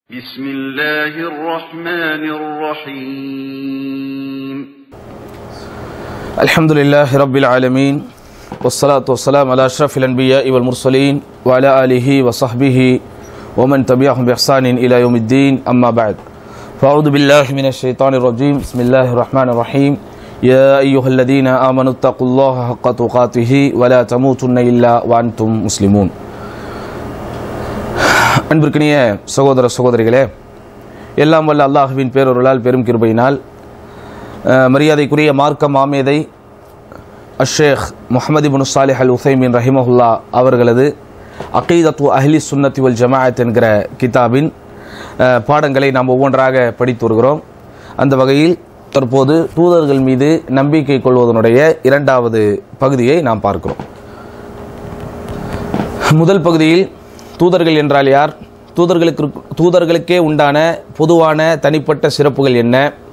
بسم الله الرحمن الرحيم الحمد لله رب العالمين والصلاة والسلام على أشرف الأنبياء والمرسلين وعلى آله وصحبه ومن تبعهم بإحسان إلى يوم الدين أما بعد فأعوذ بالله من الشيطان الرجيم بسم الله الرحمن الرحيم يا أيها الذين آمنوا اتقوا الله حق تقاته ولا تموتن إلا وأنتم مسلمون அன்பிற்கினிய சகோதர சகோதரிகளே எல்லாம் வல்ல அல்லாஹுவின் பேரொருளால் பெரும் கிருபையினால் அஹ், மரியாதைக்குரிய மார்க்க மாமேதை அஷேக் முஹம்மது இப்னு சாலிஹ் அல் உசைமின் ரஹிமஹுல்லா அவர்களது அகீதத்து அஹ்லி சுன்னத்தி வல் ஜமாஅத் என்கிற கிதாபின் அஹ், பாடங்களை நாம் ஒவ்வொன்றாக படித்து வருகிறோம் அந்த வகையில் தற்போது தூதர்கள் மீது நம்பிக்கை கொள்வதனுடைய இரண்டாவது பகுதியை நாம் பார்க்கிறோம் முதல் பகுதியில் தூதர்கள் என்றால் யார் தூதர்களுக்கு தூதர்களுக்கே உண்டான பொதுவான தனிப்பட்ட சிறப்புகள் என்ன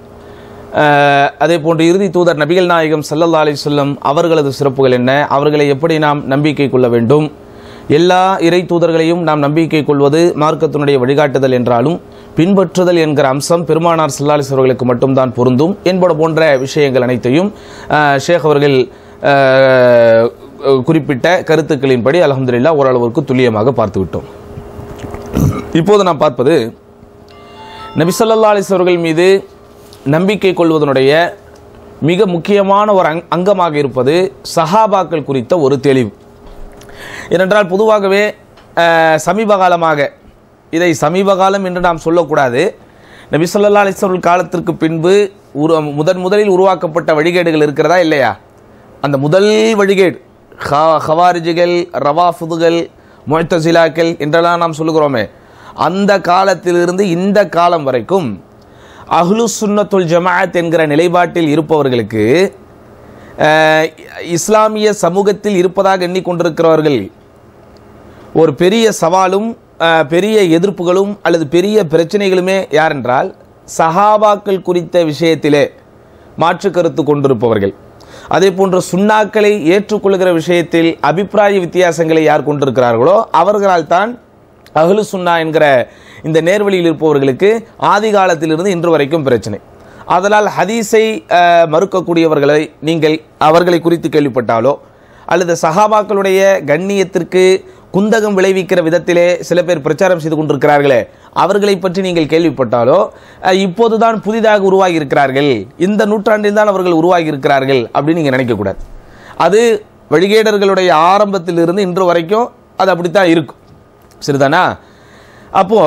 அஹ், அதே போன்று இறுதி தூதர் நபிகள் நாயகம் ஸல்லல்லாஹு அலைஹி வஸல்லம் அவர்களது சிறப்புகள் என்ன அவர்களை எப்படி நாம் நம்பிக்கை கொள்ள வேண்டும் எல்லா இறை தூதர்களையும் நாம் நம்பிக்கை கொள்வது மார்க்கத்தினுடைய வழிகாட்டுதல் என்றாலும் பின்பற்றுதல் என்கிற அம்சம் பெருமானார் ஸல்லல்லாஹு அலைஹி அவர்களுக்கு மட்டும்தான் பொருந்தும் என்பது போன்ற விஷயங்கள் அனைத்தையும் அஹ், ஷேக் அவர்கள் அஹ், குறிப்பிட்ட கருத்துக்களின்படி அல்ஹம்துலில்லாஹ் ஓரளவிற்கு துல்லியமாக பார்த்து விட்டோம் இப்போது நாம் பார்ப்பது நபி ஸல்லல்லாஹு அலைஹி அவர்கள் மீது நம்பிக்கை கொள்வதனுடைய மிக முக்கியமான ஒரு அங்- அங்கமாக இருப்பது சஹாபாக்கள் குறித்த ஒரு தெளிவு ஏனென்றால் பொதுவாகவே அஹ், சமீப காலமாக இதை சமீப காலம் என்று நாம் சொல்லக்கூடாது நபி ஸல்லல்லாஹு அலைஹி அவர்கள் காலத்திற்கு பின்பு உரு முதன் முதலில் உருவாக்கப்பட்ட வழிகேடுகள் இருக்கிறதா இல்லையா அந்த முதல் வழிகேடு ஹ- ஹவாரிஜிகள் ரவாஃபுதுகள் முழ்த்தசிலாக்கள் என்றெல்லாம் நாம் சொல்லுகிறோமே அந்த காலத்திலிருந்து இந்த காலம் வரைக்கும் அஹ்லு சுன்னத்துல் ஜமாஅத் என்கிற நிலைப்பாட்டில் இருப்பவர்களுக்கு அஹ், இஸ்லாமிய சமூகத்தில் இருப்பதாக எண்ணிக்கொண்டிருக்கிறவர்கள் ஒரு பெரிய சவாலும் அஹ், பெரிய எதிர்ப்புகளும் அல்லது பெரிய பிரச்சனைகளுமே யாரென்றால் சஹாபாக்கள் குறித்த விஷயத்திலே மாற்று கருத்து கொண்டிருப்பவர்கள் அதே போன்ற சுண்ணாக்களை ஏற்றுக்கொள்கிற விஷயத்தில் அபிப்பிராய வித்தியாசங்களை யார் கொண்டிருக்கிறார்களோ அவர்களால் தான் அஹ்லு சுன்னா என்கிற இந்த நேர்வழியில் இருப்பவர்களுக்கு ஆதி காலத்திலிருந்து இன்று வரைக்கும் பிரச்சனை அதனால் ஹதீஸை அஹ், மறுக்கக்கூடியவர்களை நீங்கள் அவர்களை குறித்து கேள்விப்பட்டாலோ அல்லது சஹாபாக்களுடைய கண்ணியத்திற்கு குந்தகம் விளைவிக்கிற விதத்திலே சில பேர் பிரச்சாரம் செய்து கொண்டிருக்கிறார்களே அவர்களை பற்றி நீங்கள் கேள்விப்பட்டாலோ அஹ், இப்போதுதான் புதிதாக உருவாகி இருக்கிறார்கள் இந்த நூற்றாண்டில் தான் அவர்கள் உருவாகி இருக்கிறார்கள் அப்படின்னு நீங்கள் நினைக்கக்கூடாது அது வழிகேடர்களுடைய ஆரம்பத்திலிருந்து இன்று வரைக்கும் அது அப்படித்தான் இருக்கும் சரிதானா அப்போ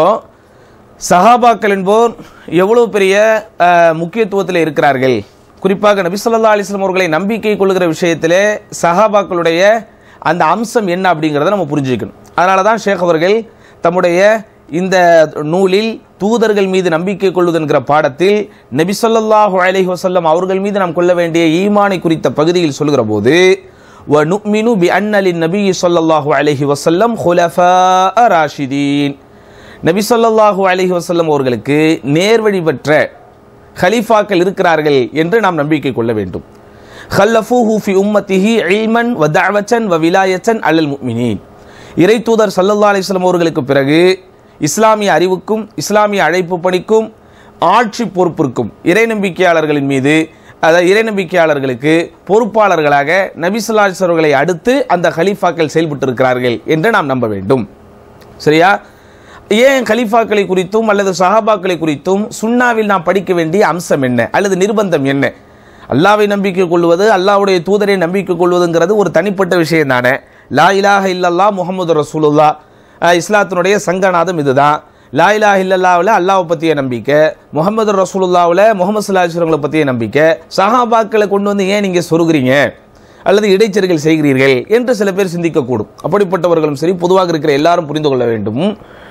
சஹாபாக்கள் என்போர் எவ்வளவு பெரிய அஹ், முக்கியத்துவத்தில் இருக்கிறார்கள் குறிப்பாக நபி ஸல்லல்லாஹு அலைஹி வஸல்லம் அவர்களை நம்பிக்கை கொள்கிற விஷயத்திலே சஹாபாக்களுடைய அந்த அம்சம் என்ன அப்படிங்கிறத நம்ம புரிஞ்சுக்கணும் அதனால தான் ஷேக் அவர்கள் தம்முடைய இந்த நூலில் தூதர்கள் மீது நம்பிக்கை கொள்வது என்கிற பாடத்தில் நபி ஸல்லல்லாஹு அலைஹி வஸல்லம் அவர்கள் மீது நாம் கொள்ள வேண்டிய ஈமானை குறித்த பகுதியில் சொல்கிற போது وَنُؤْمِنُ بِأَنَّ لِلنَّبِيِّ صَلَّى اللَّهُ عَلَيْهِ وَسَلَّمْ خُلَفَاءَ رَاشِدِينَ நபி ஸல்லல்லாஹு அலைஹி வஸல்லம் அவர்களுக்கு நேர்வழி பெற்ற ஹலீஃபாக்கள் இருக்கிறார்கள் என்று நாம் நம்பிக்கை கொள்ள வேண்டும் خلفوه في أمته علما ودعوة وولاية على المؤمنين இறை தூதர் சல்லல்லா அலிஸ்லாம் அவர்களுக்கு பிறகு இஸ்லாமிய அறிவுக்கும் இஸ்லாமிய அழைப்பு பணிக்கும் ஆட்சி பொறுப்பிற்கும் இறை நம்பிக்கையாளர்களின் மீது அதாவது இறை நம்பிக்கையாளர்களுக்கு பொறுப்பாளர்களாக நபிசுல்லாஸ் அவர்களை அடுத்து அந்த ஹலீஃபாக்கள் செயல்பட்டு இருக்கிறார்கள் என்று நாம் நம்ப வேண்டும் சரியா ஏன் கலீஃபாக்களை குறித்தும் அல்லது சஹாபாக்களை குறித்தும் சுன்னாவில் நாம் படிக்க வேண்டிய அம்சம் என்ன அல்லது நிர்பந்தம் என்ன அல்லாவை நம்பிக்கை கொள்வது அல்லாஹ்வுடைய தூதரை நம்பிக்கை கொள்வதுங்கிறது ஒரு தனிப்பட்ட விஷயம் தானே லா இலாஹ இல்லல்லா முகமது ரசூலுல்லா அஹ், இஸ்லாத்தினுடைய சங்கநாதம் இதுதான் லா இலாஹ இல்லல்லாவில் அல்லாஹ்வை பற்றிய நம்பிக்கை முகமது ரசூலுல்லாவில் முகமது சல்லாஹ்வங்களை பற்றிய நம்பிக்கை சஹாபாக்களை கொண்டு வந்து ஏன் நீங்கள் சொருகிறீங்க அல்லது இடைச்செருகல் செய்கிறீர்கள் என்று சில பேர் சிந்திக்கக்கூடும் அப்படிப்பட்டவர்களும் சரி பொதுவாக இருக்கிற எல்லாரும் புரிந்து கொள்ள வேண்டும்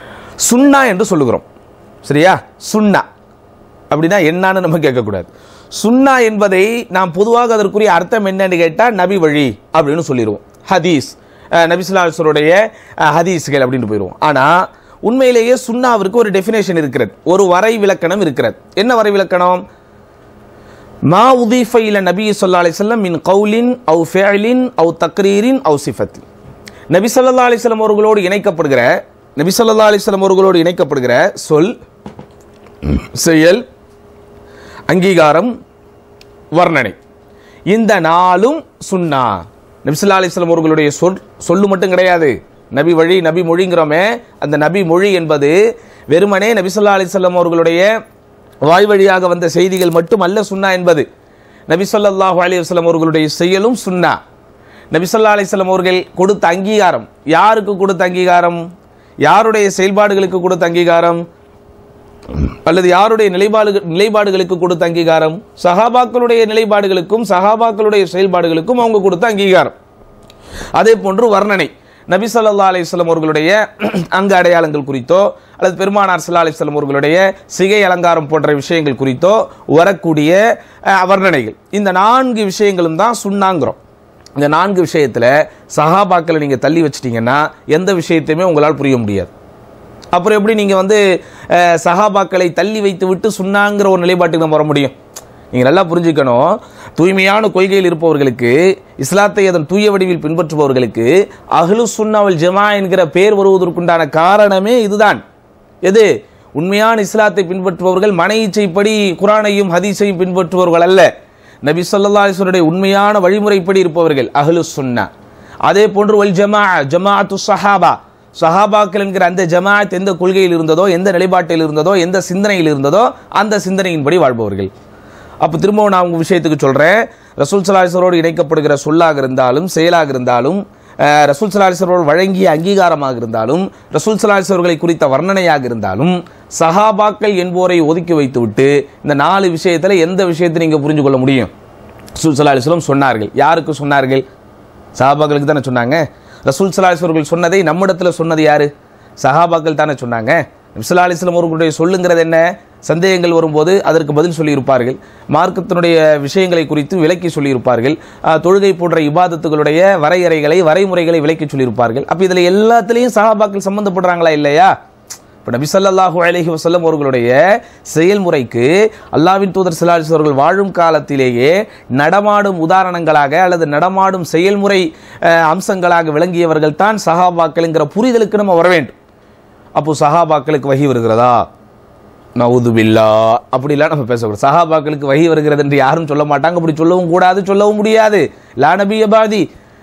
சுன்னா என்று சொல்லுகிறோம் சரியா சுன்னா அப்படின்னா என்னன்னு நம்ம கேட்கக்கூடாது சுன்னா என்பதை நாம் பொதுவாக அதற்குரிய அர்த்தம் என்னன்னு கேட்டால் நபி வழி அப்படின்னு சொல்லிடுவோம் ஹதீஸ் அஹ், நபிசுல்லாசருடைய அஹ், ஹதீஸ்கள் அப்படின்னு போயிடுவோம் ஆனால் உண்மையிலேயே சுன்னாவிற்கு ஒரு டெஃபினேஷன் இருக்கிறது ஒரு வரை விளக்கணம் இருக்கிறது என்ன வரை விளக்கணம் மா உதீஃப இல நபி சொல்லா அலிஸ்லம் மின் கவுலின் அவு ஃபேலின் அவு தக்ரீரின் அவு சிஃபத்தின் நபி ஸல்லல்லாஹு அலைஹி வஸல்லம் அவர்களோடு இணைக்கப்படுகிற நபி ஸல்லல்லாஹு அலைஹி வஸல்லம் அவர்களோடு இணைக்கப்படுகிற சொல் செயல் அங்கீகாரம் வர்ணனை இந்த நாளும் சுன்னா நபிசுல்லா அலிஸ்லாம் அவர்களுடைய சொல் சொல்லு மட்டும் கிடையாது நபி வழி நபி மொழிங்கிறோமே அந்த நபி மொழி என்பது வெறுமனே நபிசுல்லா அலிஸ்லாம் அவர்களுடைய வாய் வழியாக வந்த செய்திகள் மட்டும் அல்ல சுன்னா என்பது நபி ஸல்லல்லாஹு அலைஹி வஸல்லம் அவர்களுடைய செயலும் சுன்னா நபி ஸல்லல்லாஹு அலைஹி வஸல்லம் அவர்கள் கொடுத்த அங்கீகாரம் யாருக்கு கொடுத்த அங்கீகாரம் யாருடைய செயல்பாடுகளுக்கு கொடுத்த அங்கீகாரம் அல்லது யாருடைய நிலைப்பாடு நிலைப்பாடுகளுக்கு கொடுத்த அங்கீகாரம் சஹாபாக்களுடைய நிலைப்பாடுகளுக்கும் சஹாபாக்களுடைய செயல்பாடுகளுக்கும் அவங்க கொடுத்த அங்கீகாரம் அதே போன்று வர்ணனை நபி ஸல்லல்லாஹு அலைஹி வஸல்லம் அவர்களுடைய அங்க அடையாளங்கள் குறித்தோ அல்லது பெருமானார் ஸல்லல்லாஹு அலைஹி வஸல்லம் அவர்களுடைய சிகை அலங்காரம் போன்ற விஷயங்கள் குறித்தோ வரக்கூடிய அஹ், வர்ணனைகள் இந்த நான்கு விஷயங்களும் தான் சுண்ணாங்கிறோம் இந்த நான்கு விஷயத்துல சஹாபாக்களை நீங்க தள்ளி வச்சிட்டீங்கன்னா எந்த விஷயத்தையுமே உங்களால் புரிய முடியாது அப்புறம் எப்படி நீங்க வந்து அஹ், சஹாபாக்களை தள்ளி வைத்து விட்டு சுண்ணாங்கிற ஒரு நிலைப்பாட்டுக்கு நம்ம வர முடியும் நீங்க நல்லா புரிஞ்சுக்கணும் தூய்மையான கொள்கையில் இருப்பவர்களுக்கு இஸ்லாத்தை அதன் தூய வடிவில் பின்பற்றுபவர்களுக்கு அஹ்லு சுன்னாவல் ஜமா என்கிற பேர் வருவதற்குண்டான காரணமே இதுதான் எது உண்மையான இஸ்லாத்தை பின்பற்றுபவர்கள் மன இச்சைப்படி குரானையும் ஹதீஸையும் பின்பற்றுபவர்கள் அல்ல நபி ஸல்லல்லாஹு அலைஹி வஸல்லுடைய உண்மையான வழிமுறைப்படி இருப்பவர்கள் அஹ்லு சுன்னா அதே போன்று வல் ஜமா ஜமாஅத்து சஹாபா சஹாபாக்கள் என்கிற அந்த ஜமாஅத் எந்த கொள்கையில் இருந்ததோ எந்த நிலைப்பாட்டில் இருந்ததோ எந்த சிந்தனையில் இருந்ததோ அந்த சிந்தனையின்படி வாழ்பவர்கள் அப்போ திரும்பவும் நான் உங்க விஷயத்துக்கு சொல்றேன் ரசூல் சலாஹரோடு இணைக்கப்படுகிற சொல்லாக இருந்தாலும் செயலாக இருந்தாலும் அஹ், ரசூல் சலாஹரோடு வழங்கிய அங்கீகாரமாக இருந்தாலும் ரசூல் சலாஹர்களை குறித்த வர்ணனையாக இருந்தாலும் சஹாபாக்கள் என்போரை ஒதுக்கி வைத்துவிட்டு இந்த நாலு விஷயத்துல எந்த விஷயத்தை நீங்க புரிஞ்சு கொள்ள முடியும் ரசூல் சல்லா அலிஸ்லம் சொன்னார்கள் யாருக்கு சொன்னார்கள் சஹாபாக்களுக்கு தானே சொன்னாங்க ரசூல் சல்லா அலிஸ்வர்கள் சொன்னதை நம்மிடத்துல சொன்னது யாரு சஹாபாக்கள் தானே சொன்னாங்க நபிசுல்லா அலிஸ்லாம் அவர்களுடைய சொல்லுங்கிறது என்ன சந்தேகங்கள் வரும்போது அதற்கு பதில் சொல்லியிருப்பார்கள் மார்க்கத்தினுடைய விஷயங்களை குறித்து விளக்கி சொல்லியிருப்பார்கள் ஆஹ், தொழுகை போன்ற இபாதத்துகளுடைய வரையறைகளை வரைமுறைகளை விளக்கி சொல்லியிருப்பார்கள் அப்ப இதுல எல்லாத்துலேயும் சஹாபாக்கள் சம்பந்தப்படுறாங்களா இல்லையா இப்போ நபி ஸல்லல்லாஹு அலைஹி வஸல்லம் அவர்களுடைய செயல்முறைக்கு அல்லாஹ்வின் தூதர் ஸல்லல்லாஹு அலைஹி அவர்கள் வாழும் காலத்திலேயே நடமாடும் உதாரணங்களாக அல்லது நடமாடும் செயல்முறை அஹ், அம்சங்களாக விளங்கியவர்கள் தான் சஹாபாக்கள்ங்கிற புரிதலுக்கு நம்ம வர வேண்டும் அப்போ சஹாபாக்களுக்கு வகி வருகிறதா நவுதுபில்லா அப்படிலாம் நம்ம பேசக்கூடாது சஹாபாக்களுக்கு வகி வருகிறது என்று யாரும் சொல்ல மாட்டாங்க அப்படி சொல்லவும் கூடாது சொல்லவும் முடியாது லா நபி அபாதி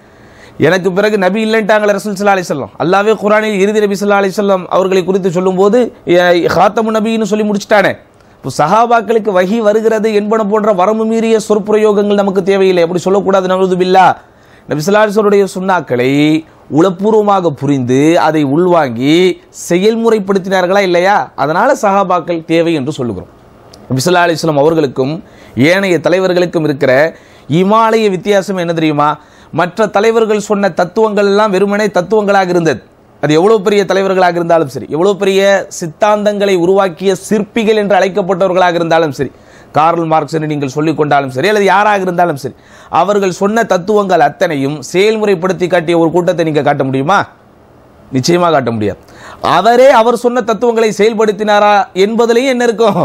எனக்கு பிறகு நபி இல்லைன்ட்டாங்களே ரசூல் சல்லா அலிசல்லாம் அல்லாவே குரானில் இறுதி நபி சல்லா அலிசல்லாம் அவர்களை குறித்து சொல்லும்போது எ- ஹாத்தமு நபின்னு சொல்லி முடிச்சிட்டானே இப்போ சஹாபாக்களுக்கு வகி வருகிறது என்பன போன்ற வரம்பு மீறிய சொற்பிரயோகங்கள் நமக்கு தேவையில்லை அப்படி சொல்லக்கூடாது நவது பில்லா நபி சொல்லாசுடைய சுண்ணாக்களை உளப்பூர்வமாக புரிந்து அதை உள்வாங்கி செயல்முறைப்படுத்தினார்களா இல்லையா அதனால சஹாபாக்கள் தேவை என்று சொல்லுகிறோம் நபிசுல்லா அலிஸ்லாம் அவர்களுக்கும் ஏனைய தலைவர்களுக்கும் இருக்கிற இமாலய வித்தியாசம் என்ன தெரியுமா மற்ற தலைவர்கள் சொன்ன தத்துவங்கள் எல்லாம் வெறுமனே தத்துவங்களாக இருந்தது அது எவ்வளவு பெரிய தலைவர்களாக இருந்தாலும் சரி எவ்வளவு பெரிய சித்தாந்தங்களை உருவாக்கிய சிற்பிகள் என்று அழைக்கப்பட்டவர்களாக இருந்தாலும் சரி கார்ல் மார்க்ஸ் என்று நீங்கள் சொல்லிக் கொண்டாலும் சரி அல்லது யாராக இருந்தாலும் சரி அவர்கள் சொன்ன தத்துவங்கள் அத்தனையும் செயல்முறைப்படுத்தி காட்டிய ஒரு கூட்டத்தை நீங்க காட்ட முடியுமா நிச்சயமா காட்ட முடியாது அவரே அவர் சொன்ன தத்துவங்களை செயல்படுத்தினாரா என்பதிலையும் என்ன இருக்கும்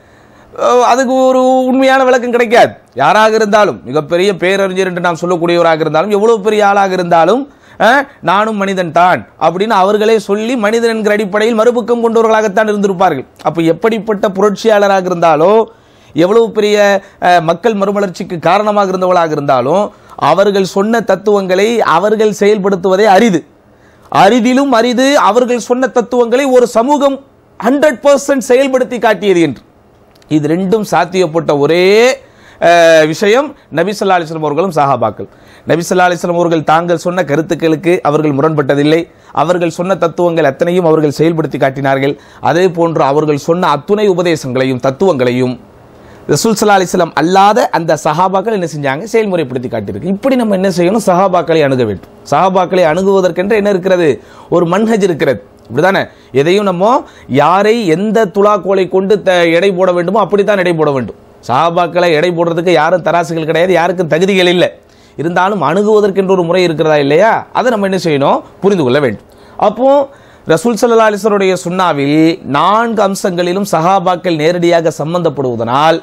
அஹ் அதுக்கு ஒரு உண்மையான விளக்கம் கிடைக்காது யாராக இருந்தாலும் மிகப்பெரிய பேரறிஞர் என்று நாம் சொல்லக்கூடியவராக இருந்தாலும் எவ்வளவு பெரிய ஆளாக இருந்தாலும் அஹ், நானும் மனிதன் தான் அப்படின்னு அவர்களே சொல்லி மனிதன் என்கிற அடிப்படையில் மறுபக்கம் கொண்டவர்களாகத்தான் இருந்திருப்பார்கள் அப்ப எப்படிப்பட்ட புரட்சியாளராக இருந்தாலோ எவ்வளவு பெரிய அஹ், மக்கள் மறுமலர்ச்சிக்கு காரணமாக இருந்தவர்களாக இருந்தாலும் அவர்கள் சொன்ன தத்துவங்களை அவர்கள் செயல்படுத்துவதே அரிது அரிதிலும் அரிது அவர்கள் சொன்ன தத்துவங்களை ஒரு சமூகம் ஹண்ட்ரட் பர்சன்ட் செயல்படுத்தி காட்டியது என்று இது ரெண்டும் சாத்தியப்பட்ட ஒரே அஹ், விஷயம் நபி ஸல்லல்லாஹு அலைஹி வஸல்லம் அவர்களும் சஹாபாக்கள் நபி ஸல்லல்லாஹு அலைஹி வஸல்லம் அவர்கள் தாங்கள் சொன்ன கருத்துக்களுக்கு அவர்கள் முரண்பட்டதில்லை அவர்கள் சொன்ன தத்துவங்கள் அத்தனையும் அவர்கள் செயல்படுத்தி காட்டினார்கள் அதே போன்று அவர்கள் சொன்ன அத்துணை உபதேசங்களையும் தத்துவங்களையும் ரசூல் சல்லா அலிஸ்லாம் அல்லாத அந்த சஹாபாக்கள் என்ன செஞ்சாங்க செயல்முறைப்படுத்தி காட்டியிருக்கு இப்படி நம்ம என்ன செய்யணும் சஹாபாக்களை அணுக வேண்டும் சஹாபாக்களை அணுகுவதற்கென்று என்ன இருக்கிறது ஒரு மன்ஹஜ் இருக்கிறது இப்படிதானே எதையும் நம்ம யாரை எந்த துலாக்கோலை கொண்டு த- எடை போட வேண்டுமோ அப்படித்தான் எடை போட வேண்டும் சஹாபாக்களை எடை போடுறதுக்கு யாரும் தராசுகள் கிடையாது யாருக்கும் தகுதிகள் இல்லை இருந்தாலும் அணுகுவதற்கென்று ஒரு முறை இருக்கிறதா இல்லையா அதை நம்ம என்ன செய்யணும் புரிந்து கொள்ள வேண்டும் அப்போ ரசூல் சல்லா அலிஸ்வருடைய சுன்னாவில் நான்கு அம்சங்களிலும் சஹாபாக்கள் நேரடியாக சம்பந்தப்படுவதனால்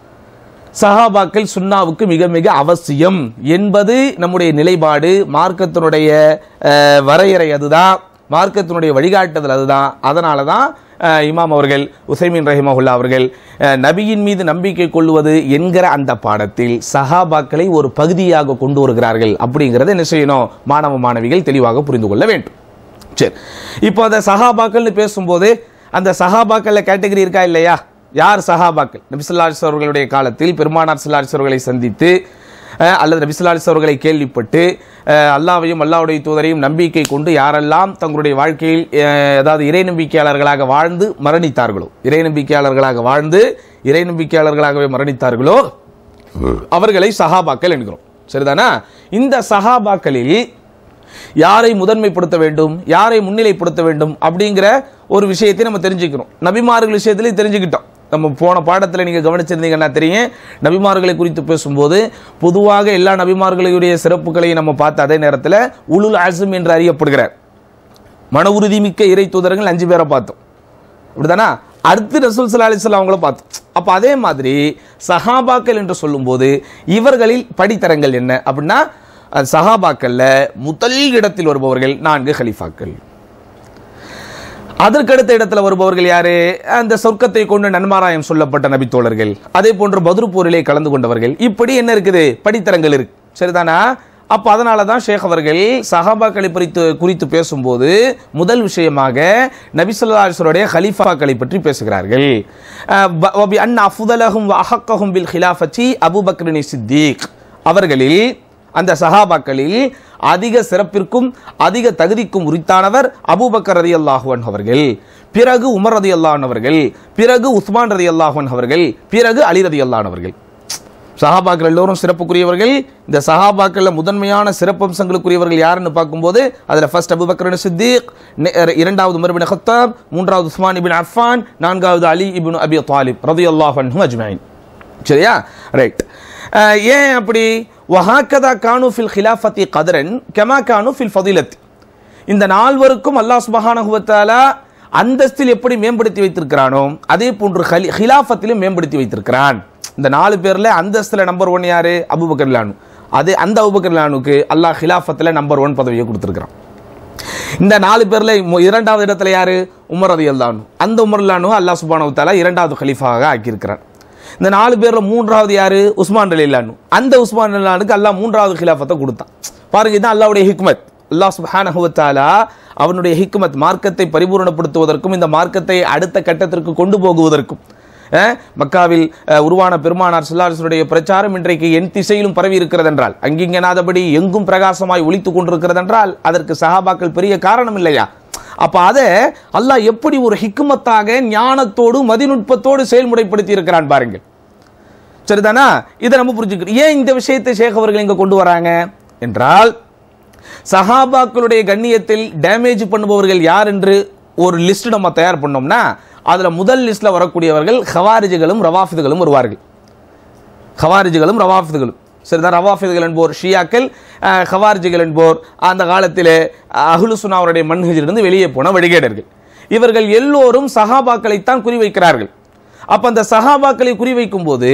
சஹாபாக்கள் சுன்னாவுக்கு மிக மிக அவசியம் என்பது நம்முடைய நிலைப்பாடு மார்க்கத்தினுடைய அஹ், வரையறை அதுதான் மார்க்கத்தினுடைய வழிகாட்டுதல் அதுதான் அதனால தான் அஹ், இமாம் அவர்கள் உசைமின் ரஹிமஹுல்லா அவர்கள் அஹ், நபியின் மீது நம்பிக்கை கொள்வது என்கிற அந்த பாடத்தில் சஹாபாக்களை ஒரு பகுதியாக கொண்டு வருகிறார்கள் அப்படிங்கிறத என்ன செய்யணும் மாணவ மாணவிகள் தெளிவாக புரிந்து கொள்ள வேண்டும் சரி இப்போ அந்த சஹாபாக்கள்னு பேசும்போது அந்த சஹாபாக்கள்ல கேட்டகரி இருக்கா இல்லையா யார் சஹாபாக்கள் நபிசுல்லாஸ் அவர்களுடைய காலத்தில் பெருமானார் சுல்லாஸ் அவர்களை சந்தித்து அஹ், அல்லது நபிசுல்லாஸ் அவர்களை கேள்விப்பட்டு அஹ், அல்லாவையும் அல்லாவுடைய தூதரையும் நம்பிக்கை கொண்டு யாரெல்லாம் தங்களுடைய வாழ்க்கையில் அஹ், அதாவது இறை நம்பிக்கையாளர்களாக வாழ்ந்து மரணித்தார்களோ இறை நம்பிக்கையாளர்களாக வாழ்ந்து இறை நம்பிக்கையாளர்களாகவே மரணித்தார்களோ அவர்களை சஹாபாக்கள் என்கிறோம் சரிதானா இந்த சஹாபாக்களில் யாரை முதன்மைப்படுத்த வேண்டும் யாரை முன்னிலைப்படுத்த வேண்டும் அப்படிங்கிற ஒரு விஷயத்தை நம்ம தெரிஞ்சுக்கிறோம் நபிமார்கள் விஷயத்திலையும் தெரிஞ்சுக்கிட்டோம் நம்ம போன பாடத்தில் நீங்கள் கவனிச்சிருந்தீங்கன்னா தெரியும் நபிமார்களை குறித்து பேசும்போது பொதுவாக எல்லா நபிமார்களுடைய சிறப்புகளையும் நம்ம பார்த்த அதே நேரத்தில் உலுல் அசும் என்று அறியப்படுகிறார் மன உறுதி மிக்க இறை தூதர்கள் அஞ்சு பேரை பார்த்தோம் அப்படிதானா அடுத்து ரசூல் சல்லா அலிஸ்லாம் அவங்கள பார்த்தோம் அப்போ அதே மாதிரி சஹாபாக்கள் என்று சொல்லும்போது இவர்களில் படித்தரங்கள் என்ன அப்படின்னா அஹ், சஹாபாக்கள்ல முதல் இடத்தில் வருபவர்கள் நான்கு ஹலிஃபாக்கள் அதற்கடுத்த இடத்துல வருபவர்கள் யாரு அந்த சொர்க்கத்தை கொண்டு நன்மாராயம் சொல்லப்பட்ட நபித்தோழர்கள் அதே போன்று பத்ரு போரிலே கலந்து கொண்டவர்கள் இப்படி என்ன இருக்குது படித்தரங்கள் இருக்கு சரிதானா அப்ப அதனால தான் ஷேக் அவர்கள் சஹாபாக்களை குறித்து குறித்து பேசும்போது முதல் விஷயமாக நபிசுல்லாஸ்வருடைய ஹலீஃபாக்களை பற்றி பேசுகிறார்கள் அஹ், ப- வபி அன் அஃதுலஹும் வ அஹக்கஹும் பில் ஹிலாஃபத்தி அபூபக்ரினி சித்திக் அவர்களில் அந்த சஹாபாக்களில் அதிக சிறப்பிற்கும் அதிக தகுதிக்கும் உரித்தானவர் அபூபக்கர் ரதி அல்லாஹுவன் அவர்கள் பிறகு உமர் ரதி அல்லாஹன் அவர்கள் பிறகு உஸ்மான் ரதி அல்லாஹன் அவர்கள் பிறகு அலி ரதி அல்லாஹன் அவர்கள் சஹாபாக்கள் எல்லோரும் சிறப்புக்குரியவர்கள் இந்த சஹாபாக்கள்ல முதன்மையான சிறப்பம்சங்களுக்குரியவர்கள் யாருன்னு பார்க்கும்போது அதுல ஃபர்ஸ்ட் அபுபக்கர் சித்திக் நெ- இரண்டாவது உமர் பின் ஹத்தாப் மூன்றாவது உஸ்மான் இபின் அஃபான் நான்காவது அலி இபின் அபி தாலிப் ரதி அல்லாஹன் அஜ்மாயின் சரியா ரைட் ஏன் அப்படி வஹாக்கதா கானு ஃபில் ஹிலாஃபத்தி கதரன் கெமா கானு ஃபில் ஃபதிலத் இந்த நால்வருக்கும் அல்லாஹ் சுபஹானஹு வ தஆலா அந்தஸ்தில் எப்படி மேம்படுத்தி வைத்திருக்கிறானோ அதே போன்று ஹலி ஹிலாஃபத்திலும் மேம்படுத்தி வைத்திருக்கிறான் இந்த நாலு பேர்ல அந்தஸ்துல நம்பர் ஒன் யாரு அபூபக்கர் லானு அதே அந்த அபூபக்கர் லானுக்கு அல்லாஹ் ஹிலாஃபத்தில் நம்பர் ஒன் பதவியை கொடுத்திருக்கிறான் இந்த நாலு பேர்ல மு- இரண்டாவது இடத்துல யாரு உமர் ரதி அல்லானு அந்த உமர் லானு அல்லாஹ் சுபானு தாலா இரண்டாவது ஹலீஃபாக ஆக்கியிருக்கிறான் இந்த நாலு பேர்ல மூன்றாவது யாரு உஸ்மான் அலி அல்லானு அந்த உஸ்மான் அல்லானுக்கு அல்லாஹ் மூன்றாவது ஹிலாஃபத்தை கொடுத்தான் பாருங்க இதுதான் அல்லாஹ்வுடைய ஹிக்மத் அல்லாஹ் சுப்ஹானஹு வ தஆலா அவனுடைய ஹிக்மத் மார்க்கத்தை பரிபூரணப்படுத்துவதற்கும் இந்த மார்க்கத்தை அடுத்த கட்டத்திற்கு கொண்டு போகுவதற்கும் அஹ், மக்காவில் அஹ், உருவான பெருமானார் சுல்லாசுடைய பிரச்சாரம் இன்றைக்கு என் திசையிலும் பரவி இருக்கிறது என்றால் அங்கிங்கனாதபடி எங்கும் பிரகாசமாய் ஒலித்துக் கொண்டிருக்கிறது என்றால் அதற்கு சஹாபாக்கள் பெரிய காரணம் இல்லையா அப்ப அதை அல்லாஹ் எப்படி ஒரு ஹிக்மத்தாக ஞானத்தோடு மதிநுட்பத்தோடு செயல்முறைப்படுத்தி இருக்கிறான் பாருங்கள் சரிதானா இதை நம்ம புரிஞ்சுக்கிறோம் ஏன் இந்த விஷயத்தை ஷேக் அவர்கள் இங்க கொண்டு வராங்க என்றால் சஹாபாக்களுடைய கண்ணியத்தில் டேமேஜ் பண்ணுபவர்கள் யார் என்று ஒரு லிஸ்ட் நம்ம தயார் பண்ணோம்னா அதுல முதல் லிஸ்ட்ல வரக்கூடியவர்கள் ஹவாரிஜுகளும் ரவாஃபிதுகளும் வருவார்கள் ஹவாரிஜுகளும் ரவாஃபிதுகளும் சரிதான் ரவாஃபிதுகள் என்போர் ஷியாக்கள் அஹ், ஹவாரிஜுகள் என்போர் அந்த காலத்திலே அஹ்லுசுனாவுடைய மன்ஹஜிலிருந்து வெளியே போன வழிகேடர்கள் இவர்கள் எல்லோரும் சஹாபாக்களைத்தான் குறிவைக்கிறார்கள் அப்ப அந்த சஹாபாக்களை குறிவைக்கும் போது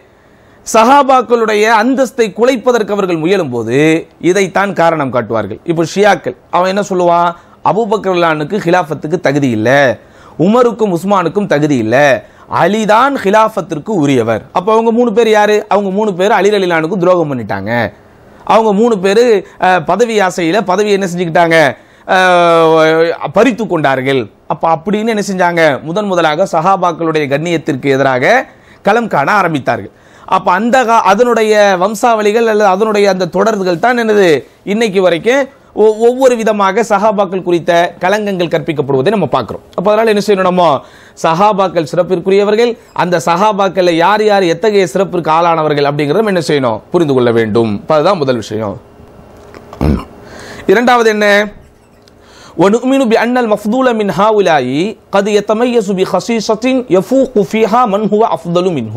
சஹாபாக்களுடைய அந்தஸ்தை குலைப்பதற்கு அவர்கள் முயலும் போது இதைத்தான் காரணம் காட்டுவார்கள் இப்போ ஷியாக்கள் அவன் என்ன சொல்லுவான் அபூபக்கர்லானுக்கு ஹிலாஃபத்துக்கு தகுதி இல்லை உமருக்கும் உஸ்மானுக்கும் தகுதி இல்லை அலிதான் ஹிலாஃபத்திற்கு உரியவர் அப்போ அவங்க மூணு பேர் யாரு அவங்க மூணு பேர் அலி அலிலானுக்கு துரோகம் பண்ணிட்டாங்க அவங்க மூணு பேர் பதவி ஆசையில பதவி என்ன செஞ்சுக்கிட்டாங்க அஹ், பறித்து கொண்டார்கள் அப்ப அப்படின்னு என்ன செஞ்சாங்க முதன் முதலாக சஹாபாக்களுடைய கண்ணியத்திற்கு எதிராக களம் காண ஆரம்பித்தார்கள் அப்ப அந்த கா- அதனுடைய வம்சாவளிகள் அல்லது அதனுடைய அந்த தொடர்கள் தான் என்னது இன்னைக்கு வரைக்கும் ஒ- ஒவ்வொரு விதமாக சஹாபாக்கள் குறித்த களங்கங்கள் கற்பிக்கப்படுவதை நம்ம பார்க்கிறோம் அப்ப அதனால என்ன செய்யணும் நம்ம சஹாபாக்கள் சிறப்பிற்குரியவர்கள் அந்த சஹாபாக்கள்ல யார் யார் எத்தகைய சிறப்பிற்கு ஆளானவர்கள் அப்படிங்கறத நம்ம என்ன செய்யணும் புரிந்து கொள்ள வேண்டும் அப்ப அதுதான் முதல் விஷயம் இரண்டாவது என்ன ونؤمن بأن المفضول من هؤلاء قد يتميز بخصيصة يفوق فيها من هو أفضل منه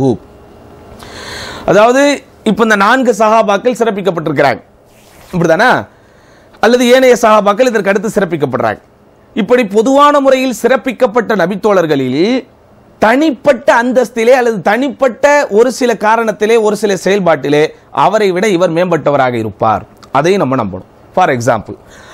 அதாவது இப்ப இந்த நான்கு சஹாபாக்கள் சிறப்பிக்கப்பட்டிருக்கிறாங்க இப்படிதானா அல்லது ஏனைய சஹாபாக்கள் இதற்கு அடுத்து சிறப்பிக்கப்படுறாங்க இப்படி பொதுவான முறையில் சிறப்பிக்கப்பட்ட நபித்தோழர்களில் தனிப்பட்ட அந்தஸ்திலே அல்லது தனிப்பட்ட ஒரு சில காரணத்திலே ஒரு சில செயல்பாட்டிலே அவரை விட இவர் மேம்பட்டவராக இருப்பார் அதையும் நம்ம நம்பணும் ஃபார் எக்ஸாம்பிள்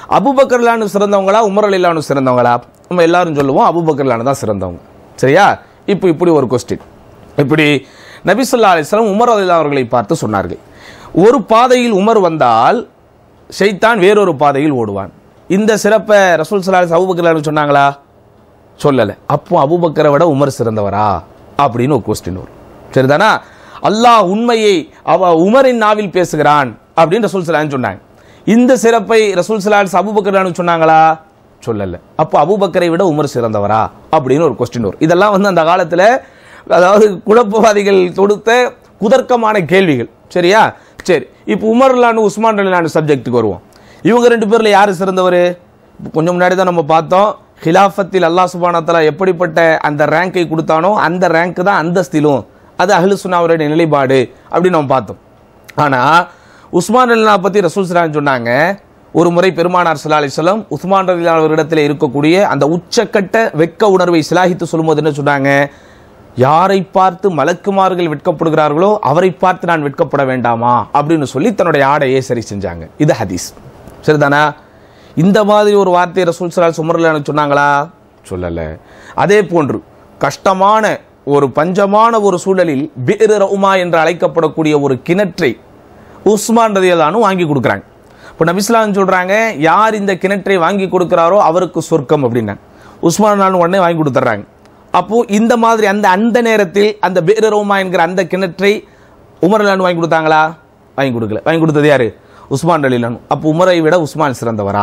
அபுபக்கர்லானு சிறந்தவங்களா உமர் அலிலானு சிறந்தவங்களா நம்ம எல்லாரும் சொல்லுவோம் அபுபக்கர்லானு தான் சிறந்தவங்க சரியா இப்போ இப்படி ஒரு கொஸ்டின் இப்படி நபிசுல்லா அலிஸ்லாம் உமர் அலிலா அவர்களை பார்த்து சொன்னார்கள் ஒரு பாதையில் உமர் வந்தால் ஷைத்தான் வேறொரு பாதையில் ஓடுவான் இந்த சிறப்பை ரசூல் சல்லா அபுபக்கர்லானு சொன்னாங்களா சொல்லலை அப்போ அபுபக்கரை விட உமர் சிறந்தவரா அப்படின்னு ஒரு கொஸ்டின் வரும் சரிதானா அல்லாஹ் உண்மையை அவ உமரின் நாவில் பேசுகிறான் அப்படின்னு ரசூல் சலான்னு சொன்னாங்க இந்த சிறப்பை ரசூல் சலால் அபுபக்கரானு சொன்னாங்களா சொல்லல அப்போ அபுபக்கரை விட உமர் சிறந்தவரா அப்படின்னு ஒரு கொஸ்டின் வரும் இதெல்லாம் வந்து அந்த காலத்துல அதாவது குழப்பவாதிகள் தொடுத்த குதர்க்கமான கேள்விகள் சரியா சரி இப்போ உமர்லானு உஸ்மான் அலிலானு சப்ஜெக்ட்டுக்கு வருவோம் இவங்க ரெண்டு பேர்ல யாரு சிறந்தவர் கொஞ்சம் முன்னாடி தான் நம்ம பார்த்தோம் ஹிலாஃபத்தில் அல்லாஹ் சுபானத்தலா எப்படிப்பட்ட அந்த ரேங்கை கொடுத்தானோ அந்த ரேங்க் தான் அந்தஸ்திலும் அது அஹ்லு சுன்னாவுடைய நிலைப்பாடு அப்படின்னு நம்ம பார்த்தோம் ஆனா உஸ்மான் அலினா பத்தி ரசூல் சலான் சொன்னாங்க ஒரு முறை பெருமானார் சல்லா அலிஸ்லாம் உஸ்மான் அலிலா அவரிடத்தில் இருக்கக்கூடிய அந்த உச்சக்கட்ட வெட்க உணர்வை சிலாகித்து சொல்லும்போது என்ன சொன்னாங்க யாரை பார்த்து மலக்குமார்கள் வெட்கப்படுகிறார்களோ அவரை பார்த்து நான் வெட்கப்பட வேண்டாமா அப்படின்னு சொல்லி தன்னுடைய ஆடையை சரி செஞ்சாங்க இது ஹதீஸ் சரிதானா இந்த மாதிரி ஒரு வார்த்தையை ரசூல் சலால் சுமர்லான்னு சொன்னாங்களா சொல்லல அதே போன்று கஷ்டமான ஒரு பஞ்சமான ஒரு சூழலில் பிர் ரவுமா என்று அழைக்கப்படக்கூடிய ஒரு கிணற்றை உஸ்மான் ரதியலானு வாங்கி கொடுக்குறாங்க இப்போ நபிஸ்லாம் சொல்றாங்க யார் இந்த கிணற்றை வாங்கி கொடுக்கிறாரோ அவருக்கு சொர்க்கம் அப்படின்னாங்க உஸ்மான் நான் உடனே வாங்கி கொடுத்துட்றாங்க அப்போ இந்த மாதிரி அந்த அந்த நேரத்தில் அந்த பிர் ரவுமா என்கிற அந்த கிணற்றை உமர் அலிலானு வாங்கி கொடுத்தாங்களா வாங்கி கொடுக்கல வாங்கி கொடுத்தது யாரு உஸ்மான் அலிலானு அப்போ உமரை விட உஸ்மான் சிறந்தவரா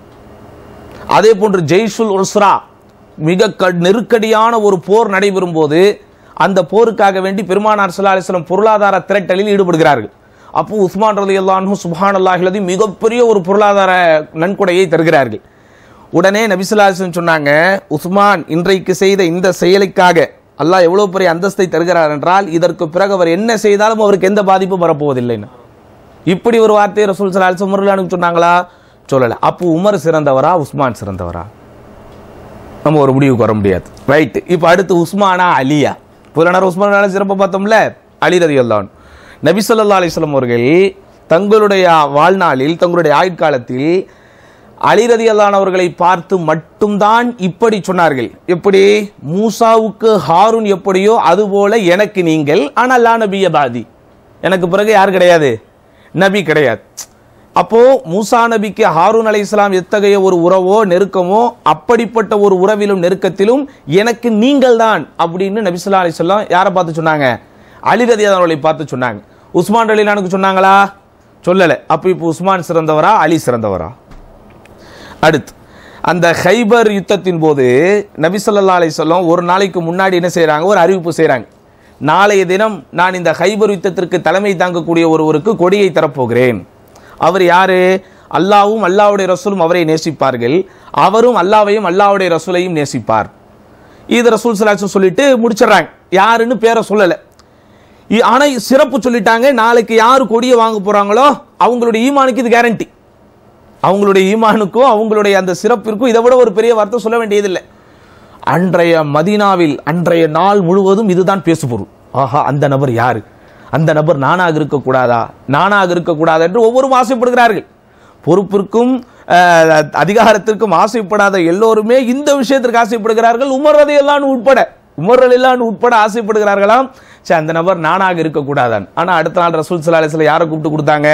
அதே போன்று ஜெய்ஷுல் உஸ்ரா மிக க- நெருக்கடியான ஒரு போர் நடைபெறும் போது அந்த போருக்காக வேண்டி பெருமானார் ஸல்லல்லாஹு அலைஹி வஸல்லம் பொருளாதார திரட்டலில் ஈடுபடுகிறார்கள் அப்போ உஸ்மான் ரலி அல்லாஹு சுபான் அல்லாஹிலதி மிகப்பெரிய ஒரு பொருளாதார நன்கொடையை தருகிறார்கள் உடனே நபிசுல்லாசன் சொன்னாங்க உஸ்மான் இன்றைக்கு செய்த இந்த செயலுக்காக அல்லாஹ் எவ்வளவு பெரிய அந்தஸ்தை தருகிறார் என்றால் இதற்கு பிறகு அவர் என்ன செய்தாலும் அவருக்கு எந்த பாதிப்பும் வரப்போவதில்லைன்னு இப்படி ஒரு வார்த்தையை ரசூல் சலால் சுமர்லானுக்கு சொன்னாங்களா சொல்லல அப்போ உமர் சிறந்தவரா உஸ்மான் சிறந்தவரா நம்ம ஒரு முடிவுக்கு வர முடியாது ரைட் இப்போ அடுத்து உஸ்மானா அலியா புலனர் உஸ்மான் சிறப்பை பார்த்தோம்ல அலி ரதி அல்லான் நபி ஸல்லல்லாஹு அலைஹி வஸல்லம் அவர்கள் தங்களுடைய வாழ்நாளில் தங்களுடைய ஆயுட்காலத்தில் அலி ரதி அல்லான் அவர்களை பார்த்து மட்டும்தான் இப்படி சொன்னார்கள் எப்படி மூசாவுக்கு ஹாரூன் எப்படியோ அதுபோல எனக்கு நீங்கள் ஆனால் லா நபிய பாதி எனக்கு பிறகு யார் கிடையாது நபி கிடையாது அப்போ மூசா நபிக்கு ஹாரூன் அலைஹிஸ்ஸலாம் எத்தகைய ஒரு உறவோ நெருக்கமோ அப்படிப்பட்ட ஒரு உறவிலும் நெருக்கத்திலும் எனக்கு நீங்கள் தான் அப்படின்னு நபி ஸல்லல்லாஹு அலைஹி வஸல்லம் யாரை பார்த்து சொன்னாங்க அலி ரதி அவர்களை பார்த்து சொன்னாங்க உஸ்மான் அலிலானுக்கு சொன்னாங்களா சொல்லல அப்போ இப்போ உஸ்மான் சிறந்தவரா அலி சிறந்தவரா அடுத்து அந்த ஹைபர் யுத்தத்தின் போது நபி ஸல்லல்லாஹு அலைஹி வஸல்லம் ஒரு நாளைக்கு முன்னாடி என்ன செய்றாங்க ஒரு அறிவிப்பு செய்றாங்க நாளைய தினம் நான் இந்த ஹைபர் யுத்தத்திற்கு தலைமை தாங்கக்கூடிய ஒருவருக்கு கொடியை தரப்போகிறேன் அவர் யாரு அல்லாவும் அல்லாஹ்வுடைய ரசூலும் அவரை நேசிப்பார்கள் அவரும் அல்லாவையும் அல்லாஹ்வுடைய ரசூலையும் நேசிப்பார் இது ரசூல் சலாச்சு சொல்லிட்டு முடிச்சிடுறாங்க யாருன்னு பேரை சொல்லலை இ- ஆனா சிறப்பு சொல்லிட்டாங்க நாளைக்கு யாரு கொடியை வாங்க போறாங்களோ அவங்களுடைய ஈமானுக்கு இது கேரண்டி அவங்களுடைய ஈமானுக்கும் அவங்களுடைய அந்த சிறப்பிற்கும் இதை விட ஒரு பெரிய வார்த்தை சொல்ல வேண்டியதில்லை அன்றைய மதீனாவில் அன்றைய நாள் முழுவதும் இதுதான் பேசுபொருள் ஆஹா அந்த நபர் யாரு அந்த நபர் நானாக இருக்கக்கூடாதா நானாக இருக்கக்கூடாதா என்று ஒவ்வொருவரும் ஆசைப்படுகிறார்கள் பொறுப்பிற்கும் அஹ், அதிகாரத்திற்கும் ஆசைப்படாத எல்லோருமே இந்த விஷயத்திற்கு ஆசைப்படுகிறார்கள் உமர் ரதையெல்லாம் உட்பட உமர் எல்லாம் உட்பட ஆசைப்படுகிறார்களாம் சரி அந்த நபர் நானாக இருக்கக்கூடாதான் ஆனா அடுத்த நாள் ரசூல் சல்லா அலிஸ்ல யாரை கூப்பிட்டு கொடுத்தாங்க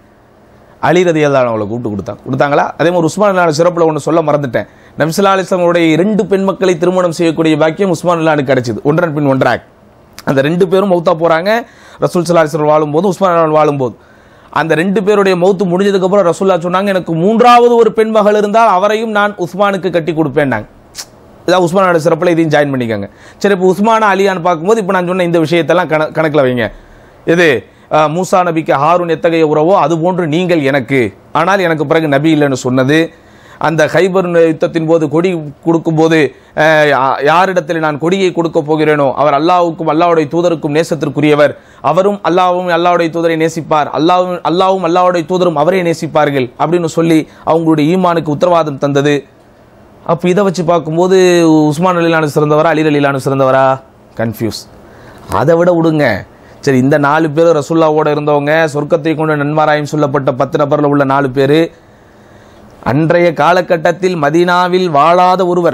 அலி ரதி அவங்களை கூப்பிட்டு கொடுத்தாங்க கொடுத்தாங்களா அதே மாதிரி உஸ்மான் அல்லான சிறப்புல ஒன்று சொல்ல மறந்துட்டேன் நபிசுல்லா அலிஸ்லாமுடைய இரண்டு பெண் மக்களை திருமணம் செய்யக்கூடிய பாக்கியம் உஸ்மான் அல்லானுக்கு கிடைச்சது ஒன்றன் பின் ஒன்றாக அந்த ரெண்டு பேரும் மௌத்தா போறாங்க ரசூல் சல்லா அலிஸ்லாம் வாழும்போது உஸ்மான் அல்லான் வாழும்போது அந்த ரெண்டு பேருடைய மௌத்து முடிஞ்சதுக்கு அப்புறம் ரசூல்லா சொன்னாங்க எனக்கு மூன்றாவது ஒரு பெண் மகள் இருந்தால் அவரையும் நான் உஸ்மானுக்கு கட்டி கொடுப்பேன்னாங்க இதான் உஸ்மானோட சிறப்பில் இதையும் ஜாயின் பண்ணிக்கோங்க சரி இப்போ உஸ்மானா அலியான்னு பார்க்கும்போது இப்போ நான் சொன்ன இந்த விஷயத்தெல்லாம் கண கணக்கில் வைங்க இது அஹ், மூசா நபிக்கு ஹாரூன் எத்தகைய உறவோ அது போன்று நீங்கள் எனக்கு ஆனால் எனக்கு பிறகு நபி இல்லைன்னு சொன்னது அந்த ஹைபர் யுத்தத்தின் போது கொடி கொடுக்கும்போது அஹ், யா- யாரிடத்தில் நான் கொடியை கொடுக்க போகிறேனோ அவர் அல்லாஹ்வுக்கும் அல்லாஹ்வுடைய தூதருக்கும் நேசத்திற்குரியவர் அவரும் அல்லாஹ்வும் அல்லாஹ்வுடைய தூதரை நேசிப்பார் அல்லாஹ்வும் அல்லாஹ்வும் அல்லாஹ்வுடைய தூதரும் அவரை நேசிப்பார்கள் அப்படின்னு சொல்லி அவங்களுடைய ஈமானுக்கு உத்தரவாதம் தந்தது அப்போ இதை வச்சு பார்க்கும்போது உஸ்மான் அலிலானு சிறந்தவரா அலி அலிலானு சிறந்தவரா கன்ஃபியூஸ் அதை விட விடுங்க சரி இந்த நாலு பேர் ரசுல்லாவோட இருந்தவங்க சொர்க்கத்தை கொண்டு நன்மாராயம் சொல்லப்பட்ட பத்து நபரில் உள்ள நாலு பேர் அன்றைய காலகட்டத்தில் மதீனாவில் வாழாத ஒருவர்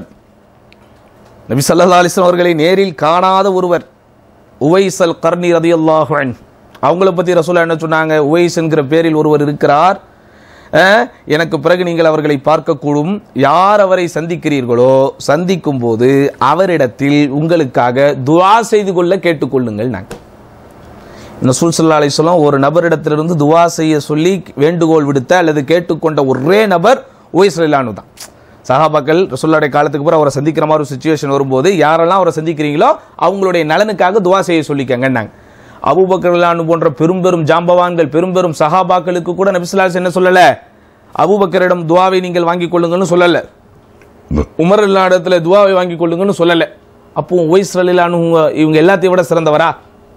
நபி ஸல்லல்லாஹு அலைஹி வஸல்லம் அவர்களை நேரில் காணாத ஒருவர் உவைசல் கர்ணி ரதியல்லாஹு அன்ஹு அவங்கள பத்தி ரசூலா என்ன சொன்னாங்க உவைஸ் என்கிற பேரில் ஒருவர் இருக்கிறார் அஹ், எனக்கு பிறகு நீங்கள் அவர்களை பார்க்கக்கூடும் யார் அவரை சந்திக்கிறீர்களோ சந்திக்கும் போது அவரிடத்தில் உங்களுக்காக துஆ செய்து கொள்ள கேட்டுக்கொள்ளுங்கள் நாங்கள் ரசூல் ஸல்லல்லாஹு அலைஹி வஸல்லம் ஒரு நபரிடத்திலிருந்து துஆ செய்ய சொல்லி வேண்டுகோள் விடுத்த அல்லது கேட்டுக்கொண்ட ஒரே நபர் உவைஸ் ரலிலானு தான் சஹாபாக்கள் ரசூலுடைய காலத்துக்கு அப்புறம் அவரை சந்திக்கிற மாதிரி ஒரு சுச்சுவேஷன் வரும்போது யாரெல்லாம் அவரை சந்திக்கிறீங்களோ அவங்களுடைய நலனுக்காக துஆ செய்ய சொல்லிக்கங்கன்னாங்க அபூபக்கர் ரலிலானு போன்ற பெரும் பெரும் ஜாம்பவான்கள் பெரும் பெரும் சஹாபாக்களுக்கு கூட நபிசுல்லாஸ் என்ன சொல்லல அபூபக்கரிடம் துஆவை நீங்கள் வாங்கிக் கொள்ளுங்கன்னு சொல்லல உமர் இடத்துல துவாவை வாங்கிக் கொள்ளுங்கன்னு சொல்லல அப்போ உவைஸ் ரலிலானு இவங்க எல்லாத்தையும் விட சிறந்தவரா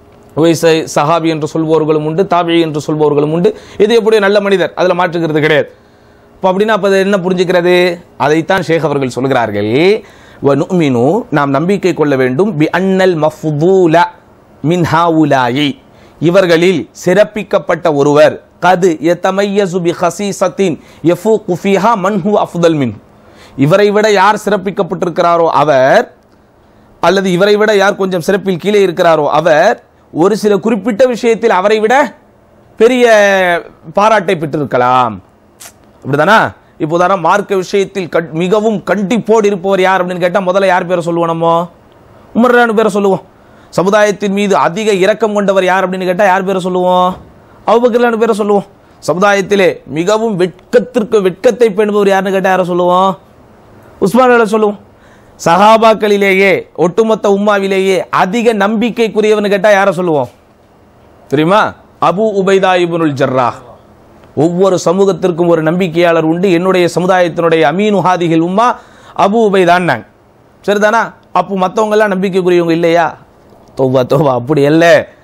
உவைஸை சஹாபி என்று சொல்பவர்களும் உண்டு தாபி என்று சொல்பவர்களும் உண்டு இது எப்படி நல்ல மனிதர் அதுல மாற்றுக்கிறது கிடையாது இப்போ அப்படின்னா அப்போ என்ன புரிஞ்சுக்கிறது அதைத்தான் ஷேக் அவர்கள் சொல்கிறார்கள் வ நுமினு நாம் நம்பிக்கை கொள்ள வேண்டும் பி அன்னல் மஃபுதூல மின் ஹாவுலாயி இவர்களில் சிறப்பிக்கப்பட்ட ஒருவர் கது எத்தமையசு பி ஹசீசத்தின் யஃபூகு ஃபீஹா மன்ஹு அஃதல் மின் இவரை விட யார் சிறப்பிக்கப்பட்டிருக்கிறாரோ அவர் அல்லது இவரை விட யார் கொஞ்சம் சிறப்பில் கீழே இருக்கிறாரோ அவர் ஒரு சில குறிப்பிட்ட விஷயத்தில் அவரை விட பெரிய பாராட்டை பெற்றிருக்கலாம் அப்படிதானா இப்போ உதாரணம் மார்க்க விஷயத்தில் கட்- மிகவும் கண்டிப்போடு இருப்பவர் யார் அப்படின்னு கேட்டால் முதல்ல யார் பேரை சொல்லுவோம் நம்ம உமர்ரானு பேரை சொல்லுவோம் சமுதாயத்தின் மீது அதிக இரக்கம் கொண்டவர் யார் அப்படின்னு கேட்டால் யார் பேரை சொல்லுவோம் அவுபக்கர்லானு பேரை சொல்லுவோம் சமுதாயத்திலே மிகவும் வெட்கத்திற்கு வெட்கத்தை பேணுபவர் யாருன்னு கேட்டால் யாரை சொல்லுவோம் உஸ்மான் அலி சொல்லுவோம் சஹாபாக்களிலேயே ஒட்டுமொத்த உம்மாவிலேயே அதிக நம்பிக்கைக்குரியவன்னு கேட்டா யாரை சொல்லுவோம் தெரியுமா அபு உபைதா இப்னுல் ஜர்ராஹ் ஒவ்வொரு சமூகத்திற்கும் ஒரு நம்பிக்கையாளர் உண்டு என்னுடைய சமுதாயத்தினுடைய அமீனு ஹாதிகள் உம்மா அபு உபைதான் நாங்க சரிதானா அப்போ மற்றவங்க எல்லாம் நம்பிக்கைக்குரியவங்க இல்லையா தோபா தோபா அப்படி அல்ல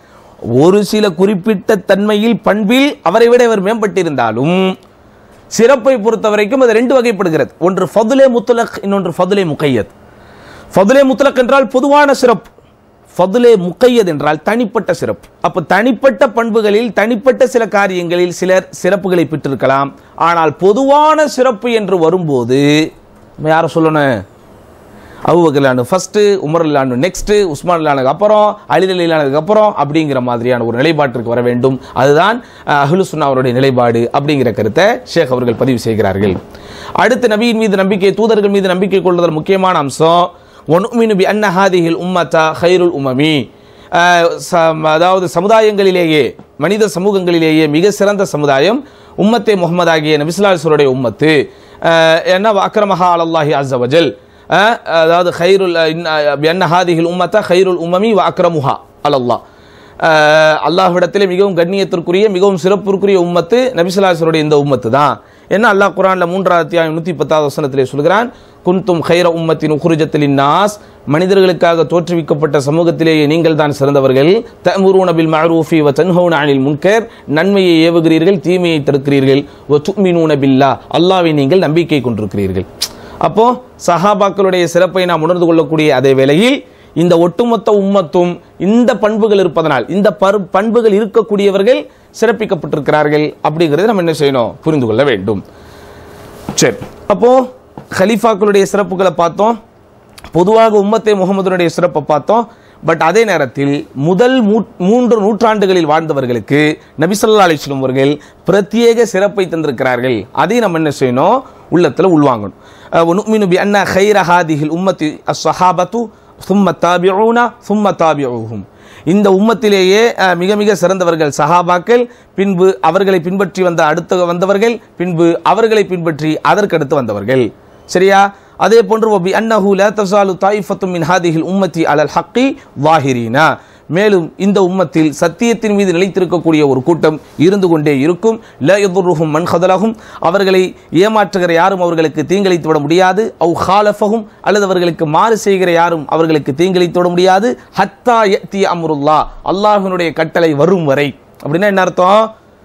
ஒரு சில குறிப்பிட்ட தன்மையில் பண்பில் அவரை விட இவர் மேம்பட்டிருந்தாலும் சிறப்பை பொறுத்த வரைக்கும் அது ரெண்டு வகைப்படுகிறது ஒன்று ஃபதுலே முத்தலக் இன்னொன்று ஃபதுலே முக்கையத் ஃபதுலே முத்தலக் என்றால் பொதுவான சிறப்பு ஃபதுலே முக்கையத் என்றால் தனிப்பட்ட சிறப்பு அப்ப தனிப்பட்ட பண்புகளில் தனிப்பட்ட சில காரியங்களில் சிலர் சிறப்புகளை பெற்றிருக்கலாம் ஆனால் பொதுவான சிறப்பு என்று வரும்போது நம்ம யாரை சொல்லணும் அபுபக்கர்லானு ஃபர்ஸ்ட் உமர் இல்லானு நெக்ஸ்ட் உஸ்மான் இல்லானுக்கு அப்புறம் அலிதல் இல்லானதுக்கு அப்புறம் அப்படிங்கிற மாதிரியான ஒரு நிலைப்பாட்டிற்கு வர வேண்டும் அதுதான் அஹ்லு சுன்னா அவருடைய நிலைப்பாடு அப்படிங்கிற கருத்தை ஷேக் அவர்கள் பதிவு செய்கிறார்கள் அடுத்து நபியின் மீது நம்பிக்கை தூதர்கள் மீது நம்பிக்கை கொள்வதல் முக்கியமான அம்சம் ஒனுமினு பி அன்ன ஹாதிஹில் உம்மத்தா ஹைருல் உமமி அஹ் ச- அதாவது சமுதாயங்களிலேயே மனித சமூகங்களிலேயே மிக சிறந்த சமுதாயம் உம்மத்தே முகமது ஆகிய நபிசுல்லாசுடைய உம்மத்து அஹ் என்ன அக்ரமஹா அலல்லாஹி அஸ்ஸவஜல் அஹ் அதாவது ஹைருல் என்ன ஹாதிஹில் உம்மத்தா ஹைருல் உம்மமி வ அக்ரமுஹா அலல்லாஹ் அஹ் அல்லாஹ்விடத்திலே மிகவும் கண்ணியத்திற்குரிய மிகவும் சிறப்பிற்குரிய உம்மத்து நபிசுல்லாசருடைய இந்த உம்மத்து தான் என்ன அல்லாஹ் குரான்ல மூன்றாவது அத்தியாயம் நூத்தி பத்தாவது வசனத்திலே சொல்கிறான் குன்தும் ஹைர உம்மத்தின் உகுருஜத்தில் நாஸ் மனிதர்களுக்காக தோற்றுவிக்கப்பட்ட சமூகத்திலேயே நீங்கள் தான் சிறந்தவர்கள் தமுரூன பில் மஅரூஃபி வ தன்ஹவுன அனில் முன்கர் நன்மையை ஏவுகிறீர்கள் தீமையை தடுக்கிறீர்கள் வ துமினூன பில்லா அல்லாஹ்வை நீங்கள் நம்பிக்கை கொண்டிருக்கிறீர்கள் அப்போ சஹாபாக்களுடைய சிறப்பை நாம் உணர்ந்து கொள்ளக்கூடிய அதே வேளையில் இந்த ஒட்டுமொத்த உம்மத்தும் இந்த பண்புகள் இருப்பதனால் இந்த பரு- பண்புகள் இருக்கக்கூடியவர்கள் சிறப்பிக்கப்பட்டிருக்கிறார்கள் அப்படிங்கிறதை நம்ம என்ன செய்யணும் புரிந்து கொள்ள வேண்டும் சரி அப்போ ஹலீஃபாக்களுடைய சிறப்புகளை பார்த்தோம் பொதுவாக உம்மத்தே முகமதுனுடைய சிறப்பை பார்த்தோம் பட் அதே நேரத்தில் முதல் மூ- மூன்று நூற்றாண்டுகளில் வாழ்ந்தவர்களுக்கு நபிசல்லா அலிஸ்லம் அவர்கள் பிரத்யேக சிறப்பை தந்திருக்கிறார்கள் அதை நம்ம என்ன செய்யணும் உள்ளத்துல உள்வாங்கணும் அஹ் வனுமினு பி அன்ன ஹைர ஹாதிஹில் உம்மத்தி அஸ்ஸஹாபத்து சும்ம தாபிஊனா சும்ம தாபிஊஹும் இந்த உம்மத்திலேயே அஹ், மிக மிக சிறந்தவர்கள் சஹாபாக்கள் பின்பு அவர்களை பின்பற்றி வந்த அடுத்த வந்தவர்கள் பின்பு அவர்களை பின்பற்றி அதற்கடுத்து வந்தவர்கள் சரியா அதே போன்று வபி அன்னஹு லா தஸாலு தாயிஃபத்து மின் ஹாதிஹில் உம்மத்தி அலல் ஹக்கி வாஹிரீனா மேலும் இந்த உம்மத்தில் சத்தியத்தின் மீது நிலைத்திருக்கக்கூடிய ஒரு கூட்டம் இருந்து கொண்டே இருக்கும் ல யதுர்ருஹும் மன் ஹதலஹும் அவர்களை ஏமாற்றுகிற யாரும் அவர்களுக்கு தீங்கிழைத்து விட முடியாது அவு ஹாலஃபஹும் அல்லது அவர்களுக்கு மாறு செய்கிற யாரும் அவர்களுக்கு தீங்கிழைத்து விட முடியாது ஹத்தா யத்தி அம்ருல்லா அல்லாஹ்வினுடைய கட்டளை வரும் வரை அப்படின்னா என்ன அர்த்தம்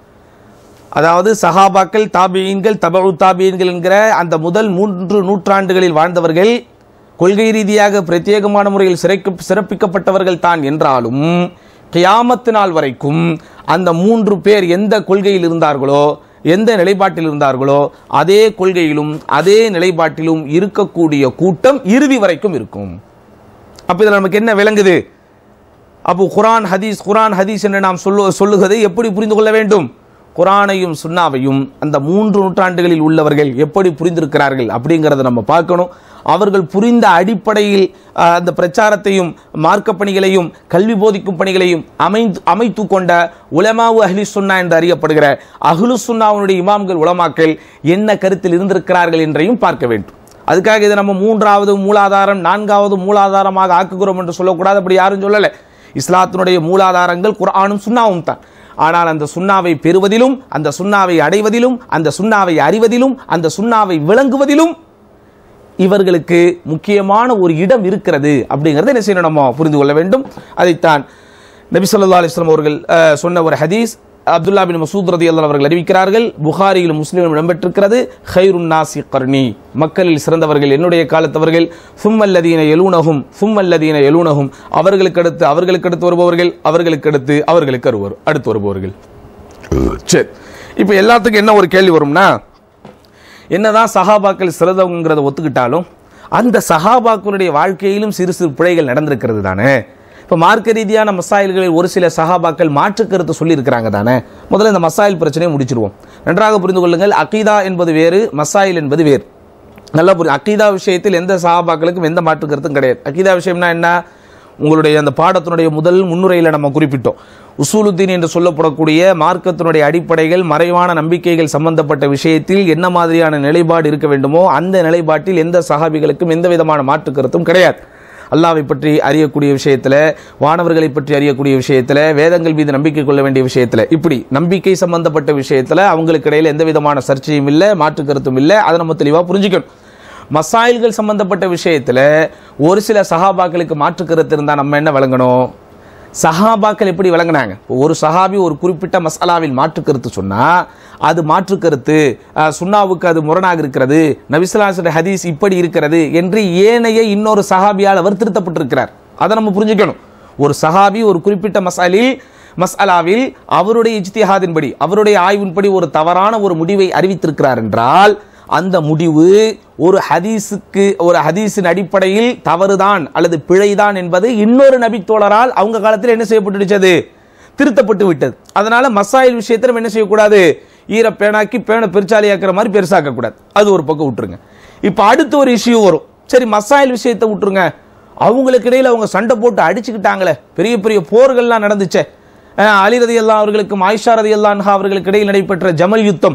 அதாவது சஹாபாக்கள் தாபியீன்கள் தபு தாபியீன்கள் என்கிற அந்த முதல் மூன்று நூற்றாண்டுகளில் வாழ்ந்தவர்கள் கொள்கை ரீதியாக பிரத்யேகமான முறையில் சிறைக்கு சிறப்பிக்கப்பட்டவர்கள் தான் என்றாலும் கியாமத்து நாள் வரைக்கும் அந்த மூன்று பேர் எந்த கொள்கையில் இருந்தார்களோ எந்த நிலைப்பாட்டில் இருந்தார்களோ அதே கொள்கையிலும் அதே நிலைப்பாட்டிலும் இருக்கக்கூடிய கூட்டம் இறுதி வரைக்கும் இருக்கும் அப்ப இதுல நமக்கு என்ன விளங்குது அப்போ குரான் ஹதீஸ் குரான் ஹதீஸ் என்று நாம் சொல்லு சொல்லுவதை எப்படி புரிந்து கொள்ள வேண்டும் குரானையும் சுன்னாவையும் அந்த மூன்று நூற்றாண்டுகளில் உள்ளவர்கள் எப்படி புரிந்திருக்கிறார்கள் அப்படிங்கிறத நம்ம பார்க்கணும் அவர்கள் புரிந்த அடிப்படையில் அஹ், அந்த பிரச்சாரத்தையும் மார்க்க பணிகளையும் கல்வி போதிக்கும் பணிகளையும் அமைந்து அமைத்து கொண்ட உலமாவு அஹ்லி சுன்னா என்று அறியப்படுகிற அஹ்லு சுன்னாவுடைய இமாம்கள் உலமாக்கள் என்ன கருத்தில் இருந்திருக்கிறார்கள் என்றையும் பார்க்க வேண்டும் அதுக்காக இதை நம்ம மூன்றாவது மூலாதாரம் நான்காவது மூலாதாரமாக ஆக்குகிறோம் என்று சொல்லக்கூடாது அப்படி யாரும் சொல்லலை இஸ்லாத்தினுடைய மூலாதாரங்கள் குர்ஆனும் சுன்னாவும் தான் ஆனால் அந்த சுன்னாவை பெறுவதிலும் அந்த சுன்னாவை அடைவதிலும் அந்த சுன்னாவை அறிவதிலும் அந்த சுன்னாவை விளங்குவதிலும் இவர்களுக்கு முக்கியமான ஒரு இடம் இருக்கிறது அப்படிங்கறத என்ன செய்யணும் நம்ம புரிந்து கொள்ள வேண்டும் அதைத்தான் நபி ஸல்லல்லாஹு அலைஹி வஸல்லம் அவர்கள் அஹ், சொன்ன ஒரு ஹதீஸ் அப்துல்லா பின் மசூத் ரதியல்லாஹு அவர்கள் அறிவிக்கிறார்கள் புகாரியிலும் முஸ்லிமிலும் இடம்பெற்றிருக்கிறது ஹைருன் நாசி கர்ணி மக்களில் சிறந்தவர்கள் என்னுடைய காலத்தவர்கள் சும்மல்லதீன எலூனகும் சும்மல்லதீன எலூனகும் அவர்களுக்கு அடுத்து அவர்களுக்கு அடுத்து வருபவர்கள் அவர்களுக்கு அடுத்து அவர்களுக்கு அருவர் அடுத்து வருபவர்கள் சரி இப்போ எல்லாத்துக்கும் என்ன ஒரு கேள்வி வரும்னா என்னதான் சஹாபாக்கள் சிறந்தவங்கிறத ஒத்துக்கிட்டாலும் அந்த சஹாபாக்களுடைய வாழ்க்கையிலும் சிறு சிறு பிழைகள் நடந்திருக்கிறது தானே இப்போ மார்க்க ரீதியான மசாயில்களில் ஒரு சில சஹாபாக்கள் மாற்று கருத்து சொல்லியிருக்கிறாங்க தானே முதல்ல இந்த மசாயில் பிரச்சனையை முடிச்சிருவோம் நன்றாக புரிந்து கொள்ளுங்கள் அகீதா என்பது வேறு மசாயில் என்பது வேறு நல்லா புரியும் அக்கீதா விஷயத்தில் எந்த சஹாபாக்களுக்கும் எந்த மாற்று கருத்தும் கிடையாது அக்கீதா விஷயம்னா என்ன உங்களுடைய அந்த பாடத்தினுடைய முதல் முன்னுரையில் நம்ம குறிப்பிட்டோம் உசூலுத்தீன் என்று சொல்லப்படக்கூடிய மார்க்கத்தினுடைய அடிப்படைகள் மறைவான நம்பிக்கைகள் சம்பந்தப்பட்ட விஷயத்தில் என்ன மாதிரியான நிலைப்பாடு இருக்க வேண்டுமோ அந்த நிலைப்பாட்டில் எந்த சஹாபிகளுக்கும் எந்த விதமான மாற்று கருத்தும் கிடையாது அல்லாவை பற்றி அறியக்கூடிய விஷயத்துல வானவர்களை பற்றி அறியக்கூடிய விஷயத்துல வேதங்கள் மீது நம்பிக்கை கொள்ள வேண்டிய விஷயத்துல இப்படி நம்பிக்கை சம்பந்தப்பட்ட விஷயத்துல அவங்களுக்கு இடையில எந்த விதமான சர்ச்சையும் இல்லை மாற்று கருத்தும் இல்லை அதை நம்ம தெளிவா புரிஞ்சுக்கணும் மசாயில்கள் சம்பந்தப்பட்ட விஷயத்துல ஒரு சில சஹாபாக்களுக்கு மாற்று கருத்து இருந்தா நம்ம என்ன விளங்கணும் சஹாபாக்கள் எப்படி விளங்குனாங்க இப்போ ஒரு சஹாபி ஒரு குறிப்பிட்ட மசாலாவில் மாற்று கருத்து சொன்னா அது மாற்று கருத்து அஹ், சுன்னாவுக்கு அது முரணாக இருக்கிறது நபிசுல்லாசுடைய ஹதீஸ் இப்படி இருக்கிறது என்று ஏனைய இன்னொரு சஹாபியால் அவர் திருத்தப்பட்டிருக்கிறார் அதை நம்ம புரிஞ்சுக்கணும் ஒரு சஹாபி ஒரு குறிப்பிட்ட மசாலில் மஸ்அலாவில் அவருடைய இஜ்திஹாதின்படி அவருடைய ஆய்வின்படி ஒரு தவறான ஒரு முடிவை அறிவித்திருக்கிறார் என்றால் அந்த முடிவு ஒரு ஹதீஸுக்கு ஒரு ஹதீஸின் அடிப்படையில் தவறுதான் அல்லது பிழைதான் என்பது இன்னொரு நபித்தோழரால் அவங்க காலத்தில் என்ன செய்யப்பட்டுடுச்சது திருத்தப்பட்டு விட்டது அதனால மசாயில் விஷயத்தில் நம்ம என்ன செய்யக்கூடாது ஈர பேனாக்கி பேனை பெருச்சாலியாக்குற மாதிரி பெருசாக்க கூடாது அது ஒரு பக்கம் விட்டுருங்க இப்போ அடுத்து ஒரு இஷ்யூ வரும் சரி மசாயில் விஷயத்தை விட்டுருங்க அவங்களுக்கு இடையில அவங்க சண்டை போட்டு அடிச்சுக்கிட்டாங்களே பெரிய பெரிய போர்கள்லாம் நடந்துச்சே அஹ் அலி ரதி அல்லா அவர்களுக்கும் ஆயிஷா ரதி அல்லா அவர்களுக்கு இடையில் நடைபெற்ற ஜமல் யுத்தம்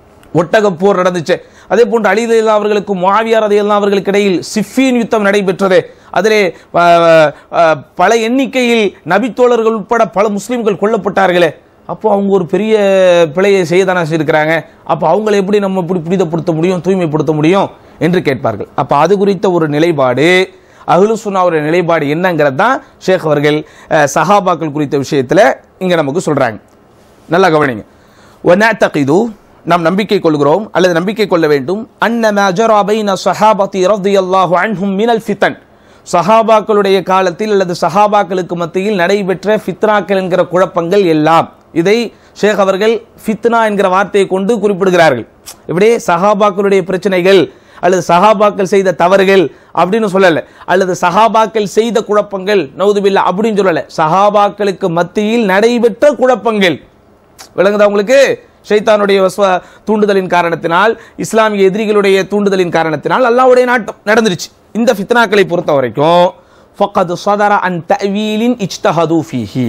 ஒட்டக போர் நடந்துச்சு அதே போன்று அலி ரதி அல்லா அவர்களுக்கும் முஆவியா ரதி அல்லா அவர்களுக்கு இடையில் சிஃபீன் யுத்தம் நடைபெற்றது அதிலே அஹ், அஹ், பல எண்ணிக்கையில் நபித்தோழர்கள் உட்பட பல முஸ்லிம்கள் கொல்லப்பட்டார்களே அப்போ அவங்க ஒரு பெரிய பிழையை செய்யதானே செய்திருக்கிறாங்க அப்போ அவங்களை எப்படி நம்ம இப்படி புனிதப்படுத்த முடியும் தூய்மைப்படுத்த முடியும் என்று கேட்பார்கள் அப்போ அது குறித்த ஒரு நிலைப்பாடு அஹ்லு சுன்னாவுடைய நிலைப்பாடு என்னங்கிறது தான் ஷேக் அவர்கள் அஹ், சஹாபாக்கள் குறித்த விஷயத்தில் இங்கே நமக்கு சொல்றாங்க நல்லா கவனிங்க ஒனாத்தகிது நாம் நம்பிக்கை கொள்கிறோம் அல்லது நம்பிக்கை கொள்ள வேண்டும் அன்னமா ஜரா பைன ஸஹாபத்தி ரலியல்லாஹு அன்ஹும் மினல் ஃபிதன் சஹாபாக்களுடைய காலத்தில் அல்லது சஹாபாக்களுக்கு மத்தியில் நடைபெற்ற ஃபித்னாக்கள் என்கிற குழப்பங்கள் எல்லாம் இதை ஷேக் அவர்கள் ஃபித்னா என்கிற வார்த்தையை கொண்டு குறிப்பிடுகிறார்கள் இப்படி சஹாபாக்களுடைய பிரச்சனைகள் அல்லது சஹாபாக்கள் செய்த தவறுகள் அப்படின்னு சொல்லல அல்லது சஹாபாக்கள் செய்த குழப்பங்கள் நவுதுபில்லா அப்படின்னு சொல்லல சஹாபாக்களுக்கு மத்தியில் நடைபெற்ற குழப்பங்கள் விளங்குதா உங்களுக்கு ஷைத்தானுடைய வஸ்வ தூண்டுதலின் காரணத்தினால் இஸ்லாமிய எதிரிகளுடைய தூண்டுதலின் காரணத்தினால் அல்லாஹ்வுடைய நாட்டம் நடந்துருச்சு இந்த ஃபித்னாக்களை பொறுத்த வரைக்கும் ஃபக்கது சதர அன் தவீலின் இஜ்தஹது ஃபீஹி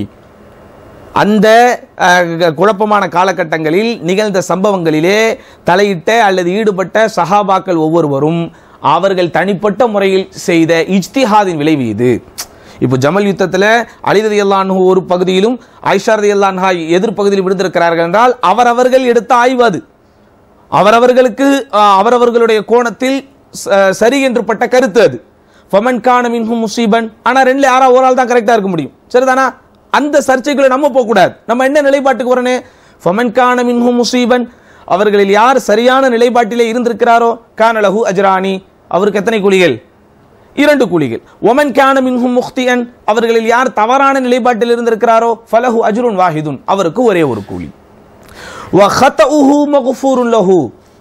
அந்த அஹ், குழப்பமான காலகட்டங்களில் நிகழ்ந்த சம்பவங்களிலே தலையிட்ட அல்லது ஈடுபட்ட சஹாபாக்கள் ஒவ்வொருவரும் அவர்கள் தனிப்பட்ட முறையில் செய்த இஜ்திஹாதின் விளைவு இது இப்போ ஜமல் யுத்தத்தில் அலிரதி அல்லான்ஹு ஒரு பகுதியிலும் ஐஷா ரதி அல்லான்ஹா எதிர்ப்பகுதியில் விழுந்திருக்கிறார்கள் என்றால் அவரவர்கள் எடுத்த ஆய்வு அது அவரவர்களுக்கு அஹ், அவரவர்களுடைய கோணத்தில் ச- சரி என்று பட்ட கருத்து அது ஃபமன் கான மின்ஹும் முசீபன் ஆனா ரெண்டுல யாரா ஒரு ஆள் தான் கரெக்டா இருக்க முடியும் சரிதானா அந்த சர்ச்சைகளை நம்ம போக கூடாது நம்ம என்ன நிலைப்பாட்டுக்கு வரனே ஃபமன் கான மின்ஹும் முசீபன் அவர்களில் யார் சரியான நிலைப்பாட்டிலே இருந்திருக்கிறாரோ கானலஹு அஜ்ரானி அவருக்கு எத்தனை கூலிகள் இரண்டு கூலிகள் ஒமன் கான மின்ஹும் முக்தியன் அவர்களில் யார் தவறான நிலைப்பாட்டில் இருந்திருக்கிறாரோ ஃபலஹு அஜ்ருன் வாஹிதுன் அவருக்கு ஒரே ஒரு கூலி வஹதஉஹு மக்ஃபூருன் லஹு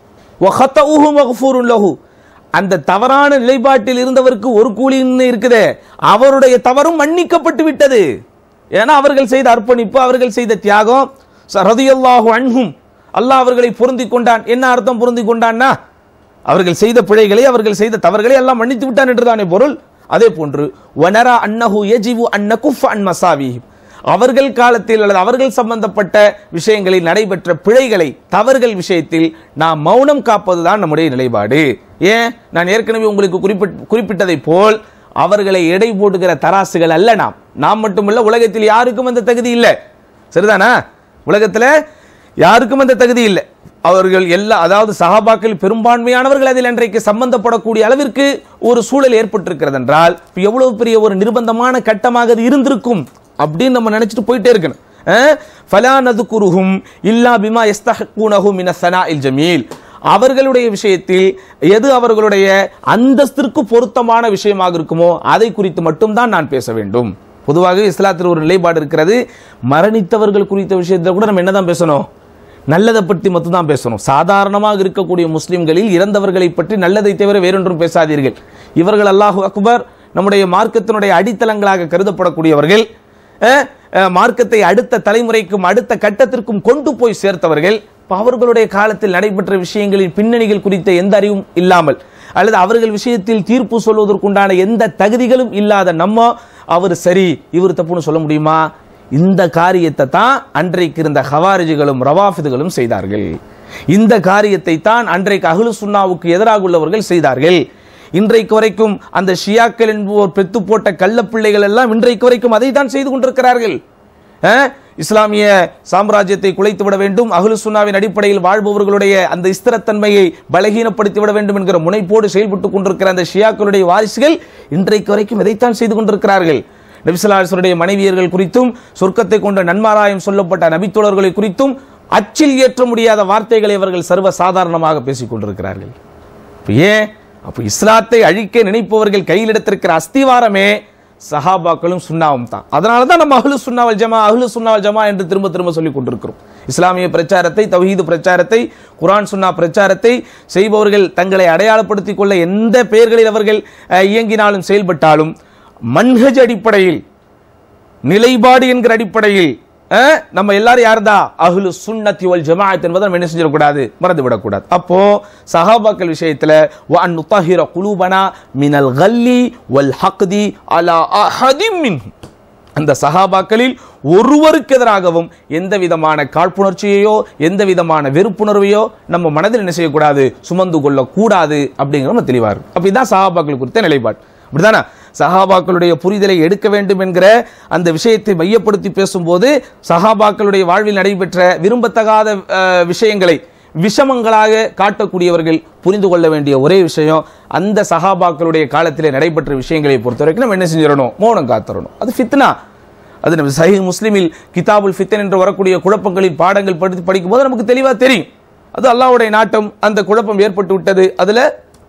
வஹதஉஹு மக்ஃபூருன் லஹு அந்த தவறான நிலைப்பாட்டில் இருந்தவருக்கு ஒரு கூலின்னு இருக்குதே அவருடைய தவறும் மன்னிக்கப்பட்டு விட்டது ஏன்னா அவர்கள் செய்த அர்ப்பணிப்பு அவர்கள் செய்த தியாகம் ரதியல்லாஹு அன்ஹும் அல்லாஹ் அவர்களை பொருந்தி கொண்டான் என்ன அர்த்தம் பொருந்தி கொண்டான்னா அவர்கள் செய்த பிழைகளை அவர்கள் செய்த தவறுகளை எல்லாம் மன்னித்து விட்டான் என்றுதானே பொருள் அதே போன்று வனரா அன்னஹு யஜிவு அன்ன குஃப் அன் மசாவிஹிம் அவர்கள் காலத்தில் அல்லது அவர்கள் சம்பந்தப்பட்ட விஷயங்களில் நடைபெற்ற பிழைகளை தவறுகள் விஷயத்தில் நாம் மௌனம் காப்பதுதான் நம்முடைய நிலைப்பாடு ஏன் நான் ஏற்கனவே உங்களுக்கு குறிப்பிட் குறிப்பிட்டதை போல் அவர்களை எடை போடுகிற தராசுகள் அல்ல நாம் நாம் மட்டுமல்ல உலகத்தில் யாருக்கும் அந்த தகுதி இல்லை சரிதானா உலகத்துல யாருக்கும் அந்த தகுதி இல்லை அவர்கள் எல்லா அதாவது சஹாபாக்கள் பெரும்பான்மையானவர்கள் அதில் இன்றைக்கு சம்பந்தப்படக்கூடிய அளவிற்கு ஒரு சூழல் ஏற்பட்டிருக்கிறது என்றால் இப்ப எவ்வளவு பெரிய ஒரு நிர்பந்தமான கட்டமாக அது இருந்திருக்கும் அப்படின்னு நம்ம நினைச்சிட்டு போயிட்டே இருக்கணும் அஹ், ஃபலா நதுகுருஹும் இல்லா பிமா யஸ்தஹக்கூனஹு மின ஸனாஇல் ஜமீல் அவர்களுடைய விஷயத்தில் எது அவர்களுடைய அந்தஸ்திற்கு பொருத்தமான விஷயமாக இருக்குமோ அதை குறித்து மட்டும்தான் நான் பேச வேண்டும் பொதுவாக இஸ்லாத்தில் ஒரு நிலைப்பாடு இருக்கிறது மரணித்தவர்கள் குறித்த விஷயத்தில் கூட நம்ம என்னதான் பேசணும் நல்லதை பற்றி மட்டும் தான் பேசணும் சாதாரணமாக இருக்கக்கூடிய முஸ்லிம்களில் இறந்தவர்களை பற்றி நல்லதை தவிர வேறொன்றும் பேசாதீர்கள் இவர்கள் அல்லாஹு அக்பர் நம்முடைய மார்க்கத்தினுடைய அடித்தளங்களாக கருதப்படக்கூடியவர்கள் அஹ், அஹ், மார்க்கத்தை அடுத்த தலைமுறைக்கும் அடுத்த கட்டத்திற்கும் கொண்டு போய் சேர்த்தவர்கள் இப்ப அவர்களுடைய காலத்தில் நடைபெற்ற விஷயங்களின் பின்னணிகள் குறித்த எந்த அறிவும் இல்லாமல் அல்லது அவர்கள் விஷயத்தில் தீர்ப்பு சொல்வதற்குண்டான எந்த தகுதிகளும் இல்லாத நம்ம அவர் சரி இவர் தப்புன்னு சொல்ல முடியுமா இந்த காரியத்தை தான் அன்றைக்கு இருந்த ஹவாரிஜிகளும் ரவாஃபிதுகளும் செய்தார்கள் இந்த காரியத்தை தான் அன்றைக்கு அஹ்லு சுன்னாவுக்கு எதிராக உள்ளவர்கள் செய்தார்கள் இன்றைக்கு வரைக்கும் அந்த ஷியாக்கள் என்போர் பெத்து போட்ட கள்ளப்பிள்ளைகள் எல்லாம் இன்றைக்கு வரைக்கும் அதை தான் செய்து கொண்டிருக்கிறார்கள் அஹ், இஸ்லாமிய சாம்ராஜ்யத்தை குலைத்து விட வேண்டும் அஹ்லு சுன்னாவின் அடிப்படையில் வாழ்பவர்களுடைய அந்த ஸ்திரத்தன்மையை பலகீனப்படுத்தி விட வேண்டும் என்கிற முனைப்போடு செயல்பட்டுக் கொண்டிருக்கிற அந்த ஷியாக்களுடைய வாரிசுகள் இன்றைக்கு வரைக்கும் இதைத்தான் செய்து கொண்டிருக்கிறார்கள் நபிசல்லாசுடைய மனைவியர்கள் குறித்தும் சொர்க்கத்தை கொண்ட நன்மாராயம் சொல்லப்பட்ட நபித்தோழர்களை குறித்தும் அச்சில் ஏற்ற முடியாத வார்த்தைகளை அவர்கள் சர்வ சாதாரணமாக பேசிக் கொண்டிருக்கிறார்கள் அப்ப ஏன் அப்ப இஸ்லாத்தை அழிக்க நினைப்பவர்கள் கையில் எடுத்திருக்கிற அஸ்திவாரமே சஹாபாக்களும் சுண்ணாவும் தான் அதனால தான் நம்ம அஹ்லு சுன்னாவல் ஜமா அஹ்லு சுன்னாவல் ஜமா என்று திரும்ப திரும்ப சொல்லிக் கொண்டிருக்கிறோம் இஸ்லாமிய பிரச்சாரத்தை தௌஹீது பிரச்சாரத்தை குர்ஆன் சுன்னா பிரச்சாரத்தை செய்பவர்கள் தங்களை அடையாளப்படுத்திக் கொள்ள எந்த பெயர்களில் அவர்கள் அஹ், இயங்கினாலும் செயல்பட்டாலும் மன்ஹஜ் அடிப்படையில் நிலைப்பாடு என்கிற அடிப்படையில் அஹ், நம்ம எல்லாரும் யாருதா அஹ்லு சுன்னத்தி வல் ஜமாஅத் என்பதை நம்ம என்ன செஞ்சிடக்கூடாது மறந்து விடக்கூடாது அப்போ சஹாபாக்கள் விஷயத்துல வ அன் நுத்தஹிர குலூபனா மினல் கல்லி வல் ஹக்தி அலா அஹதிம் மின்ஹும் அந்த சஹாபாக்களில் ஒருவருக்கு எதிராகவும் எந்த விதமான காழ்ப்புணர்ச்சியையோ எந்த விதமான வெறுப்புணர்வையோ நம்ம மனதில் என்ன செய்யக்கூடாது சுமந்து கொள்ளக்கூடாது அப்படிங்கிற நம்ம தெளிவா இருக்கும் அப்ப இதுதான் சஹாபாக்கள் குறித்த நிலைப்பாடு அப்படிதானே சஹாபாக்களுடைய புரிதலை எடுக்க வேண்டும் என்கிற அந்த விஷயத்தை மையப்படுத்தி பேசும்போது சஹாபாக்களுடைய வாழ்வில் நடைபெற்ற விரும்பத்தகாத அஹ், விஷயங்களை விஷமங்களாக காட்டக்கூடியவர்கள் புரிந்து கொள்ள வேண்டிய ஒரே விஷயம் அந்த சஹாபாக்களுடைய காலத்திலே நடைபெற்ற விஷயங்களை பொறுத்த வரைக்கும் நம்ம என்ன செஞ்சிடணும் மௌனம் காத்துறணும் அது ஃபித்னா அது நம்ம சஹி முஸ்லிமில் கிதாபுல் ஃபித்தன் என்று வரக்கூடிய குழப்பங்களில் பாடங்கள் படித்து படிக்கும்போது நமக்கு தெளிவாக தெரியும் அது அல்லாஹ்வுடைய நாட்டம் அந்த குழப்பம் ஏற்பட்டு விட்டது அதுல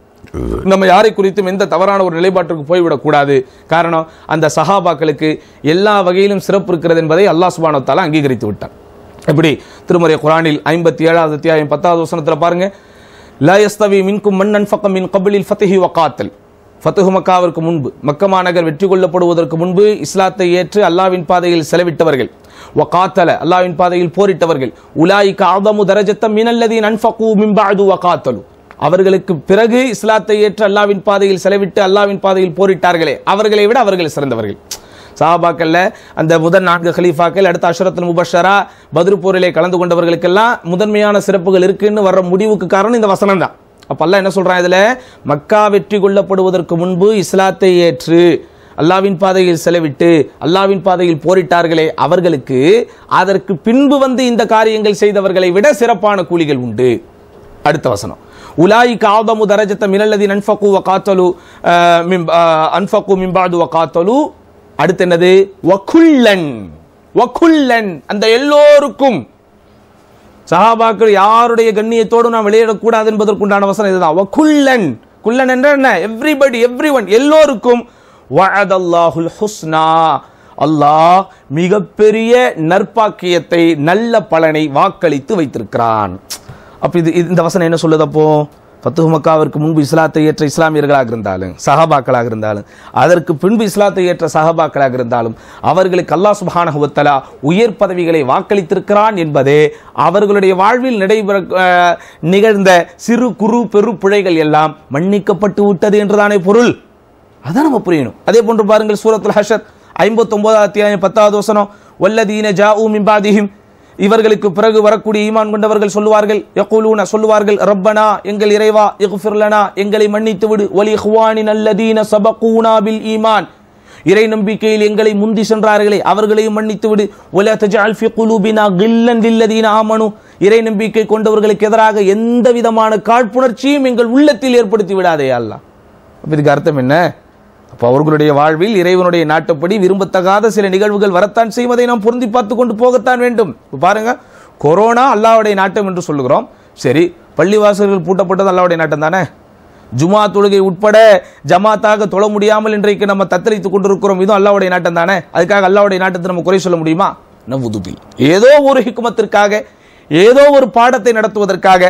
நம்ம யாரை குறித்தும் எந்த தவறான ஒரு நிலைப்பாட்டிற்கு போய்விடக் கூடாது காரணம் அந்த சஹாபாக்களுக்கு எல்லா வகையிலும் சிறப்பு இருக்கிறது என்பதை அல்லாஹ் சுப்ஹானஹு வ தஆலா அங்கீகரித்து விட்டார் எப்படி திருமறை குரானில் ஐம்பத்தி ஏழாவது அத்தியாயம் பத்தாவது வசனத்துல பாருங்க லா யஸ்தவி மின்கும் மன் அன்ஃபக மின் கபிலில் ஃபத்ஹி வகாத்தல் ஃபத்ஹு மக்காவிற்கு முன்பு மக்கா மாநகர் வெற்றி கொள்ளப்படுவதற்கு முன்பு இஸ்லாத்தை ஏற்று அல்லாவின் பாதையில் செலவிட்டவர்கள் வகாத்தல அல்லாவின் பாதையில் போரிட்டவர்கள் உலாயிக்க ஆதமு தரஜத்தம் மினல்லதீன் அன்ஃபகு மின் பஅது வகாத்தலு அவர்களுக்கு பிறகு இஸ்லாத்தை ஏற்று அல்லாவின் பாதையில் செலவிட்டு அல்லாவின் பாதையில் போரிட்டார்களே அவர்களை விட அவர்கள் சிறந்தவர்கள் சஹாபாக்கள்ல அந்த முதல் நான்கு கலீஃபாக்கள் அடுத்த அஷரத்துல் முபஷரா பத்ரு போரிலே கலந்து கொண்டவர்களுக்கெல்லாம் முதன்மையான சிறப்புகள் இருக்குன்னு வர்ற முடிவுக்கு காரணம் இந்த வசனம் தான் அப்ப அல்லாஹ் என்ன சொல்றான் இதுல மக்கா வெற்றி கொள்ளப்படுவதற்கு முன்பு இஸ்லாத்தை ஏற்று அல்லாவின் பாதையில் செலவிட்டு அல்லாவின் பாதையில் போரிட்டார்களே அவர்களுக்கு அதற்கு பின்பு வந்து இந்த காரியங்கள் செய்தவர்களை விட சிறப்பான கூலிகள் உண்டு அடுத்த வசனம் உலாய் காதமு தரஜத்த மினல்லதி அன்ஃபகு வகாத்தலு அஹ், மிம்- அஹ், அன்ஃபகு மிம்பாது வகாத்தலு அடுத்து என்னது வகுல்லன் வகுல்லன் அந்த எல்லோருக்கும் சஹாபாக்கள் யாருடைய கண்ணியத்தோடு நாம் விளையாடக்கூடாது என்பதற்குண்டான வசனம் இதுதான் வகுல்லன் குல்லன் என்ற என்ன எவ்ரிபடி எவ்ரி ஒன் எல்லோருக்கும் வஅதல்லாஹுல் ஹுஸ்னா அல்லாஹ் மிகப்பெரிய நற்பாக்கியத்தை நல்ல பலனை வாக்களித்து வைத்திருக்கிறான் அப்ப இது இது- இந்த வசனம் என்ன சொல்லுது அப்போ பத்துஹு மக்காவிற்கு முன்பு இஸ்லாத்தை ஏற்ற இஸ்லாமியர்களாக இருந்தாலும் சஹாபாக்களாக இருந்தாலும் அதற்கு பின்பு இஸ்லாத்தை ஏற்ற சஹாபாக்களாக இருந்தாலும் அவர்களுக்கு அல்லாஹ் சுப்ஹானஹு வ தஆலா உயர் பதவிகளை வாக்களித்திருக்கிறான் என்பதே அவர்களுடைய வாழ்வில் நடைபெற அஹ், நிகழ்ந்த சிறு குறு பெரு பிழைகள் எல்லாம் மன்னிக்கப்பட்டு விட்டது என்றுதானே பொருள் அதான் நம்ம புரியணும் அதே போன்று பாருங்கள் சூரத்துல் ஹஷர் ஐம்பத்தி ஒன்பதாவது அத்தியாயம் பத்தாவது வசனம் வல்லதீன ஜாஊ மின் பாதிஹிம் இவர்களுக்கு பிறகு வரக்கூடிய ஈமான் கொண்டவர்கள் சொல்லுவார்கள் யக்கூலூன சொல்லுவார்கள் ரப்பனா எங்கள் இறைவா இக்ஃபிர் லனா எங்களை மன்னித்து விடு வலி இஹ்வானின் அல்லதீன சபகூனா பில் ஈமான் இறை நம்பிக்கையில் எங்களை முந்தி சென்றார்களே அவர்களையும் மன்னித்து விடு ஒல தஜால் ஃபி குலூபினா கில்லன் லில்லதீன ஆமனு இறை நம்பிக்கை கொண்டவர்களுக்கு எதிராக எந்த விதமான காழ்ப்புணர்ச்சியும் எங்கள் உள்ளத்தில் ஏற்படுத்தி விடாதே அல்லாஹ் அப்ப இதுக்கு அர்த்தம் என்ன அப்ப அவர்களுடைய வாழ்வில் இறைவனுடைய நாட்டுப்படி விரும்பத்தகாத சில நிகழ்வுகள் வரத்தான் செய்வதை நாம் பொருந்தி பார்த்து கொண்டு போகத்தான் வேண்டும் இப்ப பாருங்க கொரோனா அல்லாஹ்வுடைய நாட்டம் என்று சொல்லுகிறோம் சரி பள்ளிவாசல்கள் பூட்டப்பட்டது அல்லாஹ்வுடைய நாட்டம் தானே ஜுமா தொழுகை உட்பட ஜமாத்தாக தொழ முடியாமல் இன்றைக்கு நம்ம தத்தளித்துக் கொண்டிருக்கிறோம் இதுவும் அல்லாஹ்வுடைய நாட்டம் தானே அதுக்காக அல்லாஹ்வுடைய நாட்டத்தை நம்ம குறை சொல்ல முடியுமா நவ்வுதுபில் ஏதோ ஒரு ஹிக்மத்திற்காக ஏதோ ஒரு பாடத்தை நடத்துவதற்காக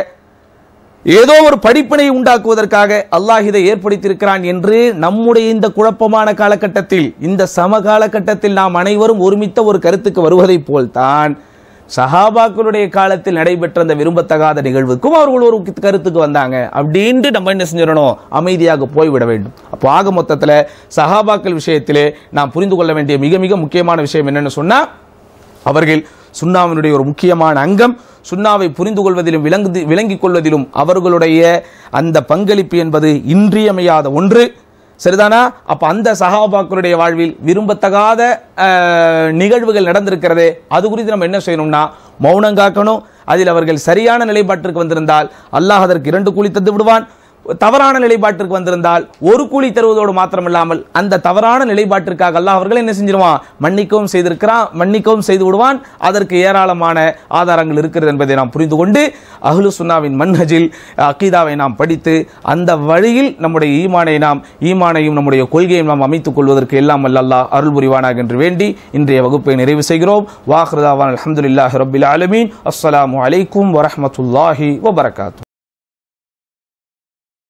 ஏதோ ஒரு படிப்பினை உண்டாக்குவதற்காக அல்லாஹ் இதை ஏற்படுத்தியிருக்கிறான் என்று நம்முடைய இந்த குழப்பமான காலகட்டத்தில் இந்த சம காலகட்டத்தில் நாம் அனைவரும் ஒருமித்த ஒரு கருத்துக்கு வருவதைப் போல்தான் சஹாபாக்களுடைய காலத்தில் நடைபெற்ற அந்த விரும்பத்தகாத நிகழ்வுக்கும் அவர்கள் ஒரு கருத்துக்கு வந்தாங்க அப்படின்ட்டு நம்ம என்ன செஞ்சிடணும் அமைதியாக போய்விட வேண்டும் அப்போ ஆக மொத்தத்தில் சஹாபாக்கள் விஷயத்திலே நாம் புரிந்து கொள்ள வேண்டிய மிக மிக முக்கியமான விஷயம் என்னன்னு சொன்னா அவர்கள் சுண்ணாவினுடைய ஒரு முக்கியமான அங்கம் சுண்ணாவை புரிந்து கொள்வதிலும் விளங்கு விளங்கிக் கொள்வதிலும் அவர்களுடைய அந்த பங்களிப்பு என்பது இன்றியமையாத ஒன்று சரிதானா அப்ப அந்த சஹாபாக்களுடைய வாழ்வில் விரும்பத்தகாத அஹ், நிகழ்வுகள் நடந்திருக்கிறதே அது குறித்து நம்ம என்ன செய்யணும்னா மௌனம் காக்கணும் அதில் அவர்கள் சரியான நிலைப்பாட்டிற்கு வந்திருந்தால் அல்லாஹ் அதற்கு இரண்டு கூலி தந்து விடுவான் தவறான நிலைப்பாட்டிற்கு வந்திருந்தால் ஒரு கூலி தருவதோடு மாத்திரமில்லாமல் அந்த தவறான நிலைப்பாட்டிற்காக அல்லாஹ் அவர்கள் என்ன செஞ்சிருவான் மன்னிக்கவும் செய்திருக்கிறான் மன்னிக்கவும் செய்து விடுவான் அதற்கு ஏராளமான ஆதாரங்கள் இருக்கிறது என்பதை நாம் புரிந்து கொண்டு அஹ்லு சுன்னாவின் மன்ஹஜில் அக்கீதாவை நாம் படித்து அந்த வழியில் நம்முடைய ஈமானை நாம் ஈமானையும் நம்முடைய கொள்கையும் நாம் அமைத்துக் கொள்வதற்கு எல்லாம் வல்ல அல்லாஹ் அருள் புரிவானாக என்று வேண்டி இன்றைய வகுப்பை நிறைவு செய்கிறோம் வாஹ்ரதாவான் அல்ஹம்துலில்லாஹி ரப்பில் ஆலமீன் அஸ்ஸலாமு அலைக்கும் வரஹ்மத்துல்லாஹி வபரகாத்து